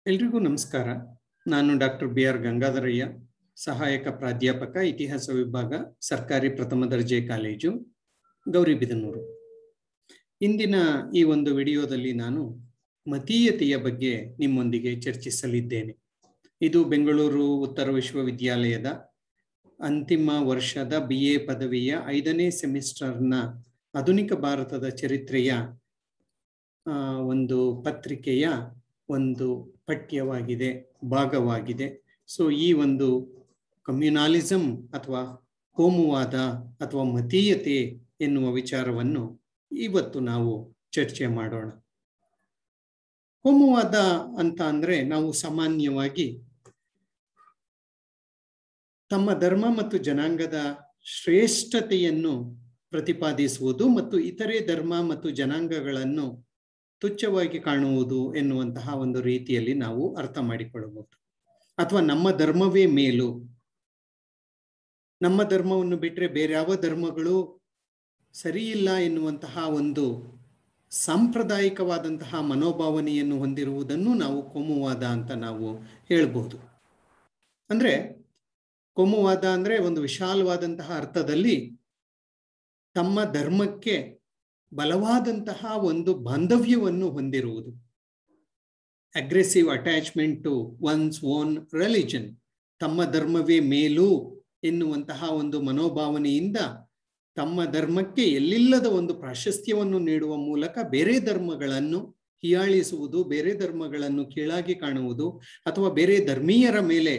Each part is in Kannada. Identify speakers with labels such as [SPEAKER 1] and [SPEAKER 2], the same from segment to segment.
[SPEAKER 1] ಎಲ್ರಿಗೂ ನಮಸ್ಕಾರ ನಾನು ಡಾಕ್ಟರ್ ಬಿ ಆರ್ ಗಂಗಾಧರಯ್ಯ ಸಹಾಯಕ ಪ್ರಾಧ್ಯಾಪಕ ಇತಿಹಾಸ ವಿಭಾಗ ಸರ್ಕಾರಿ ಪ್ರಥಮ ದರ್ಜೆ ಕಾಲೇಜು ಗೌರಿಬಿದನೂರು ಇಂದಿನ ಈ ಒಂದು ವಿಡಿಯೋದಲ್ಲಿ ನಾನು ಮತೀಯತೆಯ ಬಗ್ಗೆ ನಿಮ್ಮೊಂದಿಗೆ ಚರ್ಚಿಸಲಿದ್ದೇನೆ ಇದು ಬೆಂಗಳೂರು ಉತ್ತರ ವಿಶ್ವವಿದ್ಯಾಲಯದ ಅಂತಿಮ ವರ್ಷದ ಬಿ ಎ ಪದವಿಯ ಐದನೇ ಸೆಮಿಸ್ಟರ್ನ ಆಧುನಿಕ ಭಾರತದ ಚರಿತ್ರೆಯ ಒಂದು ಪತ್ರಿಕೆಯ ಒಂದು ಪಠ್ಯವಾಗಿದೆ ಭಾಗವಾಗಿದೆ ಸೊ ಈ ಒಂದು ಕಮ್ಯುನಾಲಿಸಂ ಅಥವಾ ಕೋಮುವಾದ ಅಥವಾ ಮತೀಯತೆ ಎನ್ನುವ ವಿಚಾರವನ್ನು ಇವತ್ತು ನಾವು ಚರ್ಚೆ ಮಾಡೋಣ ಕೋಮುವಾದ ಅಂತ ಅಂದ್ರೆ ನಾವು ಸಾಮಾನ್ಯವಾಗಿ ತಮ್ಮ ಧರ್ಮ ಮತ್ತು ಜನಾಂಗದ ಶ್ರೇಷ್ಠತೆಯನ್ನು ಪ್ರತಿಪಾದಿಸುವುದು ಮತ್ತು ಇತರೆ ಧರ್ಮ ಮತ್ತು ಜನಾಂಗಗಳನ್ನು ತುಚ್ಛವಾಗಿ ಕಾಣುವುದು ಎನ್ನುವಂತಹ ಒಂದು ರೀತಿಯಲ್ಲಿ ನಾವು ಅರ್ಥ ಮಾಡಿಕೊಳ್ಳಬಹುದು ಅಥವಾ ನಮ್ಮ ಧರ್ಮವೇ ಮೇಲು ನಮ್ಮ ಧರ್ಮವನ್ನು ಬಿಟ್ಟರೆ ಬೇರೆ ಯಾವ ಧರ್ಮಗಳು ಸರಿಯಿಲ್ಲ ಎನ್ನುವಂತಹ ಒಂದು ಸಾಂಪ್ರದಾಯಿಕವಾದಂತಹ ಮನೋಭಾವನೆಯನ್ನು ಹೊಂದಿರುವುದನ್ನು ನಾವು ಕೋಮುವಾದ ಅಂತ ನಾವು ಹೇಳ್ಬೋದು ಅಂದ್ರೆ ಕೋಮುವಾದ ಅಂದ್ರೆ ಒಂದು ವಿಶಾಲವಾದಂತಹ ಅರ್ಥದಲ್ಲಿ ತಮ್ಮ ಧರ್ಮಕ್ಕೆ ಬಲವಾದಂತಹ ಒಂದು ಬಾಂಧವ್ಯವನ್ನು ಹೊಂದಿರುವುದು aggressive attachment to one's own religion ತಮ್ಮ ಧರ್ಮವೇ ಮೇಲು ಎನ್ನುವಂತಹ ಒಂದು ಮನೋಭಾವನೆಯಿಂದ ತಮ್ಮ ಧರ್ಮಕ್ಕೆ ಎಲ್ಲಿಲ್ಲದ ಒಂದು ಪ್ರಾಶಸ್ತ್ಯವನ್ನು ನೀಡುವ ಮೂಲಕ ಬೇರೆ ಧರ್ಮಗಳನ್ನು ಹೀಯಾಳಿಸುವುದು ಬೇರೆ ಧರ್ಮಗಳನ್ನು ಕೀಳಾಗಿ ಕಾಣುವುದು ಅಥವಾ ಬೇರೆ ಧರ್ಮೀಯರ ಮೇಲೆ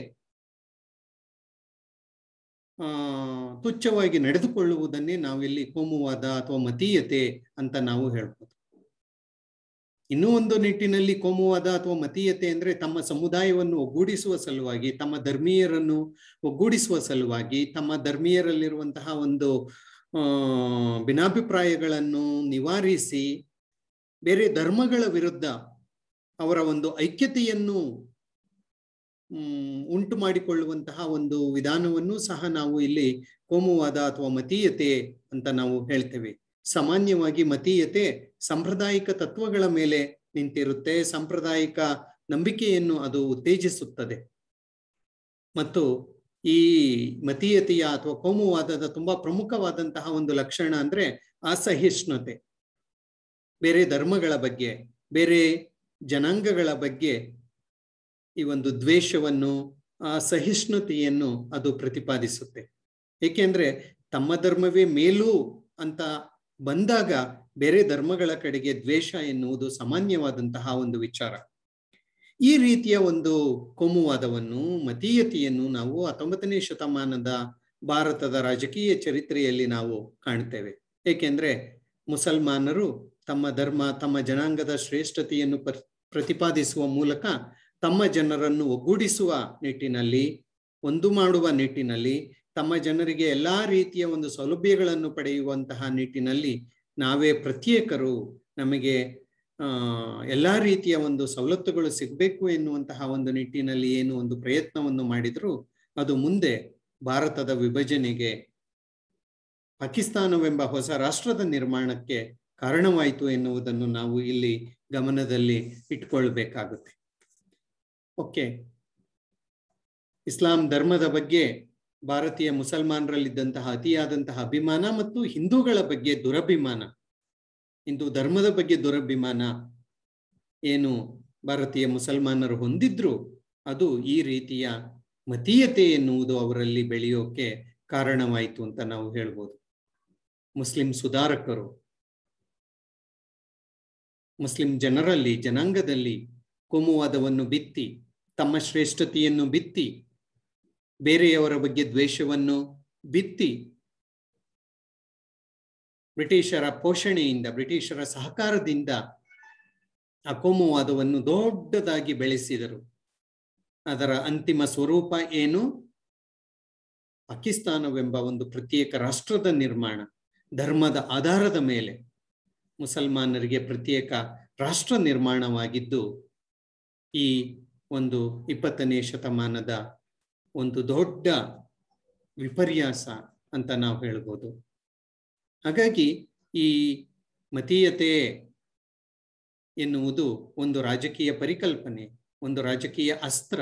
[SPEAKER 1] ಆ ತುಚ್ಛವಾಗಿ ನಡೆದುಕೊಳ್ಳುವುದನ್ನೇ ನಾವಿಲ್ಲಿ ಕೋಮುವಾದ ಅಥವಾ ಮತೀಯತೆ ಅಂತ ನಾವು ಹೇಳ್ಬೋದು ಇನ್ನೂ ಒಂದು ನಿಟ್ಟಿನಲ್ಲಿ ಕೋಮುವಾದ ಅಥವಾ ಮತೀಯತೆ ಅಂದ್ರೆ ತಮ್ಮ ಸಮುದಾಯವನ್ನು ಒಗ್ಗೂಡಿಸುವ ಸಲುವಾಗಿ ತಮ್ಮ ಧರ್ಮೀಯರನ್ನು ಒಗ್ಗೂಡಿಸುವ ಸಲುವಾಗಿ ತಮ್ಮ ಧರ್ಮೀಯರಲ್ಲಿರುವಂತಹ ಒಂದು ಆ ಭಿನ್ನಾಭಿಪ್ರಾಯಗಳನ್ನು ನಿವಾರಿಸಿ ಬೇರೆ ಧರ್ಮಗಳ ವಿರುದ್ಧ ಅವರ ಒಂದು ಐಕ್ಯತೆಯನ್ನು ಉಂಟು ಮಾಡಿಕೊಳ್ಳುವಂತಹ ಒಂದು ವಿಧಾನವನ್ನು ಸಹ ನಾವು ಇಲ್ಲಿ ಕೋಮುವಾದ ಅಥವಾ ಮತೀಯತೆ ಅಂತ ನಾವು ಹೇಳ್ತೇವೆ ಸಾಮಾನ್ಯವಾಗಿ ಮತೀಯತೆ ಸಾಂಪ್ರದಾಯಿಕ ತತ್ವಗಳ ಮೇಲೆ ನಿಂತಿರುತ್ತೆ ಸಾಂಪ್ರದಾಯಿಕ ನಂಬಿಕೆಯನ್ನು ಅದು ಉತ್ತೇಜಿಸುತ್ತದೆ ಮತ್ತು ಈ ಮತೀಯತೆಯ ಅಥವಾ ಕೋಮುವಾದದ ತುಂಬಾ ಪ್ರಮುಖವಾದಂತಹ ಒಂದು ಲಕ್ಷಣ ಅಂದ್ರೆ ಅಸಹಿಷ್ಣುತೆ ಬೇರೆ ಧರ್ಮಗಳ ಬಗ್ಗೆ ಬೇರೆ ಜನಾಂಗಗಳ ಬಗ್ಗೆ ಈ ಒಂದು ದ್ವೇಷವನ್ನು ಆ ಸಹಿಷ್ಣುತೆಯನ್ನು ಅದು ಪ್ರತಿಪಾದಿಸುತ್ತೆ ಏಕೆಂದ್ರೆ ತಮ್ಮ ಧರ್ಮವೇ ಮೇಲು ಅಂತ ಬಂದಾಗ ಬೇರೆ ಧರ್ಮಗಳ ಕಡೆಗೆ ದ್ವೇಷ ಎನ್ನುವುದು ಸಾಮಾನ್ಯವಾದಂತಹ ಒಂದು ವಿಚಾರ ಈ ರೀತಿಯ ಒಂದು ಕೋಮುವಾದವನ್ನು ಮತೀಯತೆಯನ್ನು ನಾವು ಹತ್ತೊಂಬತ್ತನೇ ಶತಮಾನದ ಭಾರತದ ರಾಜಕೀಯ ಚರಿತ್ರೆಯಲ್ಲಿ ನಾವು ಕಾಣ್ತೇವೆ ಏಕೆಂದ್ರೆ ಮುಸಲ್ಮಾನರು ತಮ್ಮ ಧರ್ಮ ತಮ್ಮ ಜನಾಂಗದ ಶ್ರೇಷ್ಠತೆಯನ್ನು ಪ್ರತಿಪಾದಿಸುವ ಮೂಲಕ ತಮ್ಮ ಜನರನ್ನು ಒಗ್ಗೂಡಿಸುವ ನಿಟ್ಟಿನಲ್ಲಿ ಒಂದು ಮಾಡುವ ನಿಟ್ಟಿನಲ್ಲಿ ತಮ್ಮ ಜನರಿಗೆ ಎಲ್ಲಾ ರೀತಿಯ ಒಂದು ಸೌಲಭ್ಯಗಳನ್ನು ಪಡೆಯುವಂತಹ ನಿಟ್ಟಿನಲ್ಲಿ ನಾವೇ ಪ್ರತ್ಯೇಕರು ನಮಗೆ ಆ ಎಲ್ಲಾ ರೀತಿಯ ಒಂದು ಸವಲತ್ತುಗಳು ಸಿಗಬೇಕು ಎನ್ನುವಂತಹ ಒಂದು ನಿಟ್ಟಿನಲ್ಲಿ ಏನು ಒಂದು ಪ್ರಯತ್ನವನ್ನು ಮಾಡಿದ್ರು ಅದು ಮುಂದೆ ಭಾರತದ ವಿಭಜನೆಗೆ ಪಾಕಿಸ್ತಾನವೆಂಬ ಹೊಸ ರಾಷ್ಟ್ರದ ನಿರ್ಮಾಣಕ್ಕೆ ಕಾರಣವಾಯಿತು ಎನ್ನುವುದನ್ನು ನಾವು ಇಲ್ಲಿ ಗಮನದಲ್ಲಿ ಇಟ್ಕೊಳ್ಬೇಕಾಗುತ್ತೆ ಓಕೆ ಇಸ್ಲಾಂ ಧರ್ಮದ ಬಗ್ಗೆ ಭಾರತೀಯ ಮುಸಲ್ಮಾನರಲ್ಲಿದ್ದಂತಹ ಅತಿಯಾದಂತಹ ಅಭಿಮಾನ ಮತ್ತು ಹಿಂದೂಗಳ ಬಗ್ಗೆ ದುರಭಿಮಾನ ಹಿಂದೂ ಧರ್ಮದ ಬಗ್ಗೆ ದುರಭಿಮಾನ ಏನು ಭಾರತೀಯ ಮುಸಲ್ಮಾನರು ಹೊಂದಿದ್ರು ಅದು ಈ ರೀತಿಯ ಮತೀಯತೆ ಎನ್ನುವುದು ಅವರಲ್ಲಿ ಬೆಳೆಯೋಕೆ ಕಾರಣವಾಯಿತು ಅಂತ ನಾವು ಹೇಳ್ಬೋದು ಮುಸ್ಲಿಂ ಸುಧಾರಕರು ಮುಸ್ಲಿಂ ಜನರಲ್ಲಿ ಜನಾಂಗದಲ್ಲಿ ಕೋಮುವಾದವನ್ನು ಬಿತ್ತಿ ತಮ್ಮ ಶ್ರೇಷ್ಠತೆಯನ್ನು ಬಿತ್ತಿ ಬೇರೆಯವರ ಬಗ್ಗೆ ದ್ವೇಷವನ್ನು ಬಿತ್ತಿ ಬ್ರಿಟಿಷರ ಪೋಷಣೆಯಿಂದ ಬ್ರಿಟಿಷರ ಸಹಕಾರದಿಂದ ಆ ಕೋಮುವಾದವನ್ನು ದೊಡ್ಡದಾಗಿ ಬೆಳೆಸಿದರು ಅದರ ಅಂತಿಮ ಸ್ವರೂಪ ಏನು ಪಾಕಿಸ್ತಾನವೆಂಬ ಒಂದು ಪ್ರತ್ಯೇಕ ರಾಷ್ಟ್ರದ ನಿರ್ಮಾಣ ಧರ್ಮದ ಆಧಾರದ ಮೇಲೆ ಮುಸಲ್ಮಾನರಿಗೆ ಪ್ರತ್ಯೇಕ ರಾಷ್ಟ್ರ ನಿರ್ಮಾಣವಾಗಿದ್ದು ಈ ಒಂದು ಇಪ್ಪತ್ತನೇ ಶತಮಾನದ ಒಂದು ದೊಡ್ಡ ವಿಪರ್ಯಾಸ ಅಂತ ನಾವು ಹೇಳ್ಬೋದು ಹಾಗಾಗಿ ಈ ಮತೀಯತೆ ಎನ್ನುವುದು ಒಂದು ರಾಜಕೀಯ ಪರಿಕಲ್ಪನೆ ಒಂದು ರಾಜಕೀಯ ಅಸ್ತ್ರ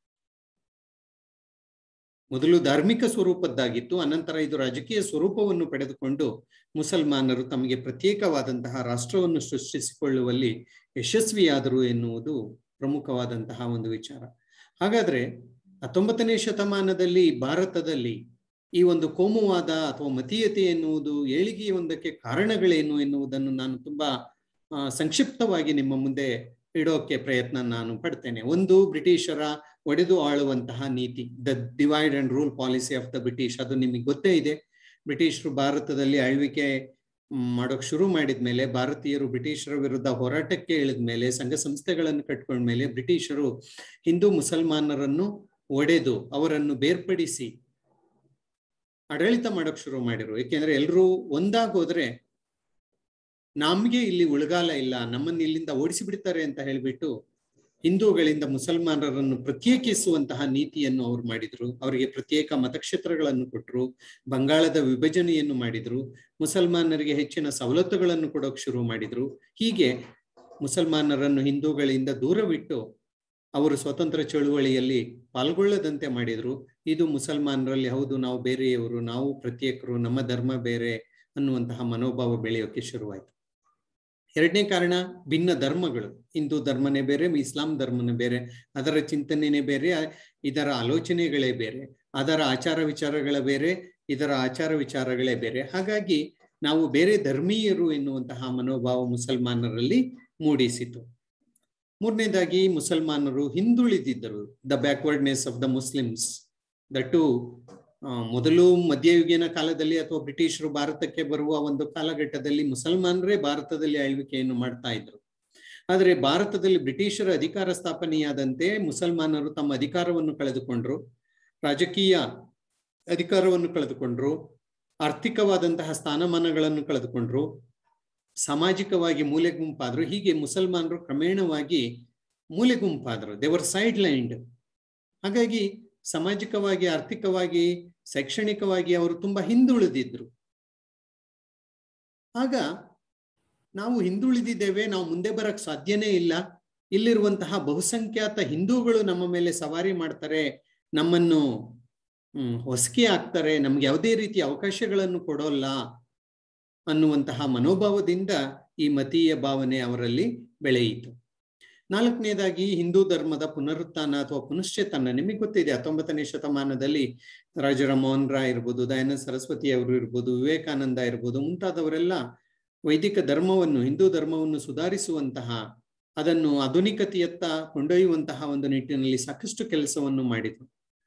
[SPEAKER 1] ಮೊದಲು ಧಾರ್ಮಿಕ ಸ್ವರೂಪದ್ದಾಗಿತ್ತು ಅನಂತರ ಇದು ರಾಜಕೀಯ ಸ್ವರೂಪವನ್ನು ಪಡೆದುಕೊಂಡು ಮುಸಲ್ಮಾನರು ತಮಗೆ ಪ್ರತ್ಯೇಕವಾದಂತಹ ರಾಷ್ಟ್ರವನ್ನು ಸೃಷ್ಟಿಸಿಕೊಳ್ಳುವಲ್ಲಿ ಯಶಸ್ವಿಯಾದರು ಎನ್ನುವುದು ಪ್ರಮುಖವಾದಂತಹ ಒಂದು ವಿಚಾರ ಹಾಗಾದ್ರೆ ಹತ್ತೊಂಬತ್ತನೇ ಶತಮಾನದಲ್ಲಿ ಭಾರತದಲ್ಲಿ ಈ ಒಂದು ಕೋಮುವಾದ ಅಥವಾ ಮತೀಯತೆ ಎನ್ನುವುದು ಏಳಿಗೆಯೊಂದಕ್ಕೆ ಕಾರಣಗಳೇನು ಎನ್ನುವುದನ್ನು ನಾನು ತುಂಬಾ ಸಂಕ್ಷಿಪ್ತವಾಗಿ ನಿಮ್ಮ ಮುಂದೆ ಇಡೋಕೆ ಪ್ರಯತ್ನ ನಾನು ಪಡ್ತೇನೆ ಒಂದು ಬ್ರಿಟಿಷರ ಒಡೆದು ಆಳುವಂತಹ ನೀತಿ the divide and rule policy of the British ಅದು ನಿಮಗೆ ಗೊತ್ತೇ ಇದೆ ಬ್ರಿಟಿಷರು ಭಾರತದಲ್ಲಿ ಆಳ್ವಿಕೆ ಮಾಡೋಕ್ ಶುರು ಮಾಡಿದ ಮೇಲೆ ಭಾರತೀಯರು ಬ್ರಿಟಿಷರ ವಿರುದ್ಧ ಹೋರಾಟಕ್ಕೆ ಇಳಿದ ಮೇಲೆ ಸಂಘ ಸಂಸ್ಥೆಗಳನ್ನು ಕಟ್ಕೊಂಡ್ಮೇಲೆ ಬ್ರಿಟಿಷರು ಹಿಂದೂ ಮುಸಲ್ಮಾನರನ್ನು ಒಡೆದು ಅವರನ್ನು ಬೇರ್ಪಡಿಸಿ ಆಡಳಿತ ಮಾಡೋಕ್ ಶುರು ಮಾಡಿರು ಏಕೆಂದ್ರೆ ಎಲ್ರೂ ಒಂದಾಗೋದ್ರೆ ನಮ್ಗೆ ಇಲ್ಲಿ ಉಳಗಾಲ ಇಲ್ಲ ನಮ್ಮನ್ನು ಇಲ್ಲಿಂದ ಓಡಿಸಿ ಬಿಡ್ತಾರೆ ಅಂತ ಹೇಳ್ಬಿಟ್ಟು ಹಿಂದೂಗಳಿಂದ ಮುಸಲ್ಮಾನರನ್ನು ಪ್ರತ್ಯೇಕಿಸುವಂತಹ ನೀತಿಯನ್ನು ಅವ್ರು ಮಾಡಿದ್ರು ಅವರಿಗೆ ಪ್ರತ್ಯೇಕ ಮತಕ್ಷೇತ್ರಗಳನ್ನು ಕೊಟ್ಟರು ಬಂಗಾಳದ ವಿಭಜನೆಯನ್ನು ಮಾಡಿದ್ರು ಮುಸಲ್ಮಾನರಿಗೆ ಹೆಚ್ಚಿನ ಸವಲತ್ತುಗಳನ್ನು ಕೊಡೋಕ್ ಶುರು ಮಾಡಿದ್ರು ಹೀಗೆ ಮುಸಲ್ಮಾನರನ್ನು ಹಿಂದೂಗಳಿಂದ ದೂರವಿಟ್ಟು ಅವರು ಸ್ವತಂತ್ರ ಚಳುವಳಿಯಲ್ಲಿ ಪಾಲ್ಗೊಳ್ಳದಂತೆ ಮಾಡಿದ್ರು ಇದು ಮುಸಲ್ಮಾನರಲ್ಲಿ ಹೌದು ನಾವು ಬೇರೆಯವರು ನಾವು ಪ್ರತ್ಯೇಕರು ನಮ್ಮ ಧರ್ಮ ಬೇರೆ ಅನ್ನುವಂತಹ ಮನೋಭಾವ ಬೆಳೆಯೋಕೆ ಶುರುವಾಯಿತು ಎರಡನೇ ಕಾರಣ ಭಿನ್ನ ಧರ್ಮಗಳು ಹಿಂದೂ ಧರ್ಮನೇ ಬೇರೆ ಇಸ್ಲಾಂ ಧರ್ಮನೇ ಬೇರೆ ಅದರ ಚಿಂತನೆನೇ ಬೇರೆ ಇದರ ಆಲೋಚನೆಗಳೇ ಬೇರೆ ಅದರ ಆಚಾರ ವಿಚಾರಗಳ ಬೇರೆ ಇದರ ಆಚಾರ ವಿಚಾರಗಳೇ ಬೇರೆ ಹಾಗಾಗಿ ನಾವು ಬೇರೆ ಧರ್ಮೀಯರು ಎನ್ನುವಂತಹ ಮನೋಭಾವ ಮುಸಲ್ಮಾನರಲ್ಲಿ ಮೂಡಿಸಿತು ಮೂರನೇದಾಗಿ ಮುಸಲ್ಮಾನರು ಹಿಂದುಳಿದಿದ್ದರು the backwardness of the Muslims that ಮೊದಲು ಮಧ್ಯಯುಗೀನ ಕಾಲದಲ್ಲಿ ಅಥವಾ ಬ್ರಿಟಿಷರು ಭಾರತಕ್ಕೆ ಬರುವ ಒಂದು ಕಾಲಘಟ್ಟದಲ್ಲಿ ಮುಸಲ್ಮಾನರೇ ಭಾರತದಲ್ಲಿ ಆಳ್ವಿಕೆಯನ್ನು ಮಾಡ್ತಾ ಇದ್ರು ಆದರೆ ಭಾರತದಲ್ಲಿ ಬ್ರಿಟಿಷರ ಅಧಿಕಾರ ಸ್ಥಾಪನೆಯಾದಂತೆ ಮುಸಲ್ಮಾನರು ತಮ್ಮ ಅಧಿಕಾರವನ್ನು ಕಳೆದುಕೊಂಡ್ರು ರಾಜಕೀಯ ಅಧಿಕಾರವನ್ನು ಕಳೆದುಕೊಂಡ್ರು ಆರ್ಥಿಕವಾದಂತಹ ಸ್ಥಾನಮಾನಗಳನ್ನು ಕಳೆದುಕೊಂಡ್ರು ಸಾಮಾಜಿಕವಾಗಿ ಮೂಲೆ ಗುಂಪಾದ್ರು ಹೀಗೆ ಮುಸಲ್ಮಾನರು ಕ್ರಮೇಣವಾಗಿ ಮೂಲೆ ಗುಂಪಾದ್ರು ದೇವರ್ ಸೈಡ್ ಲೈನ್ಡ್ ಹಾಗಾಗಿ ಸಾಮಾಜಿಕವಾಗಿ ಆರ್ಥಿಕವಾಗಿ ಶೈಕ್ಷಣಿಕವಾಗಿ ಅವರು ತುಂಬಾ ಹಿಂದುಳಿದಿದ್ರು ಆಗ ನಾವು ಹಿಂದುಳಿದಿದ್ದೇವೆ ನಾವು ಮುಂದೆ ಬರಕ್ ಸಾಧ್ಯನೇ ಇಲ್ಲ ಇಲ್ಲಿರುವಂತಹ ಬಹುಸಂಖ್ಯಾತ ಹಿಂದೂಗಳು ನಮ್ಮ ಮೇಲೆ ಸವಾರಿ ಮಾಡ್ತಾರೆ ನಮ್ಮನ್ನು ಹ್ಮ್ ಹೊಸಕಿ ಆಗ್ತಾರೆ ನಮ್ಗೆ ಯಾವುದೇ ರೀತಿಯ ಅವಕಾಶಗಳನ್ನು ಕೊಡೋಲ್ಲ ಅನ್ನುವಂತಹ ಮನೋಭಾವದಿಂದ ಈ ಮತೀಯ ಭಾವನೆ ಅವರಲ್ಲಿ ಬೆಳೆಯಿತು ನಾಲ್ಕನೇದಾಗಿ ಹಿಂದೂ ಧರ್ಮದ ಪುನರುತ್ಥಾನ ಅಥವಾ ಪುನಶ್ಚೇತನ ನಿಮಗೆ ಗೊತ್ತಿದೆ ಹತ್ತೊಂಬತ್ತನೇ ಶತಮಾನದಲ್ಲಿ ರಾಜ ಮೋಹನ್ ರಾಯ್ ಇರ್ಬೋದು ದಯಾನಂದ ಸರಸ್ವತಿ ಅವರು ಇರ್ಬೋದು ವಿವೇಕಾನಂದ ಇರ್ಬೋದು ಮುಂತಾದವರೆಲ್ಲ ವೈದಿಕ ಧರ್ಮವನ್ನು ಹಿಂದೂ ಧರ್ಮವನ್ನು ಸುಧಾರಿಸುವಂತಹ ಅದನ್ನು ಆಧುನಿಕತೆಯತ್ತ ಕೊಂಡೊಯ್ಯುವಂತಹ ಒಂದು ನಿಟ್ಟಿನಲ್ಲಿ ಸಾಕಷ್ಟು ಕೆಲಸವನ್ನು ಮಾಡಿದರು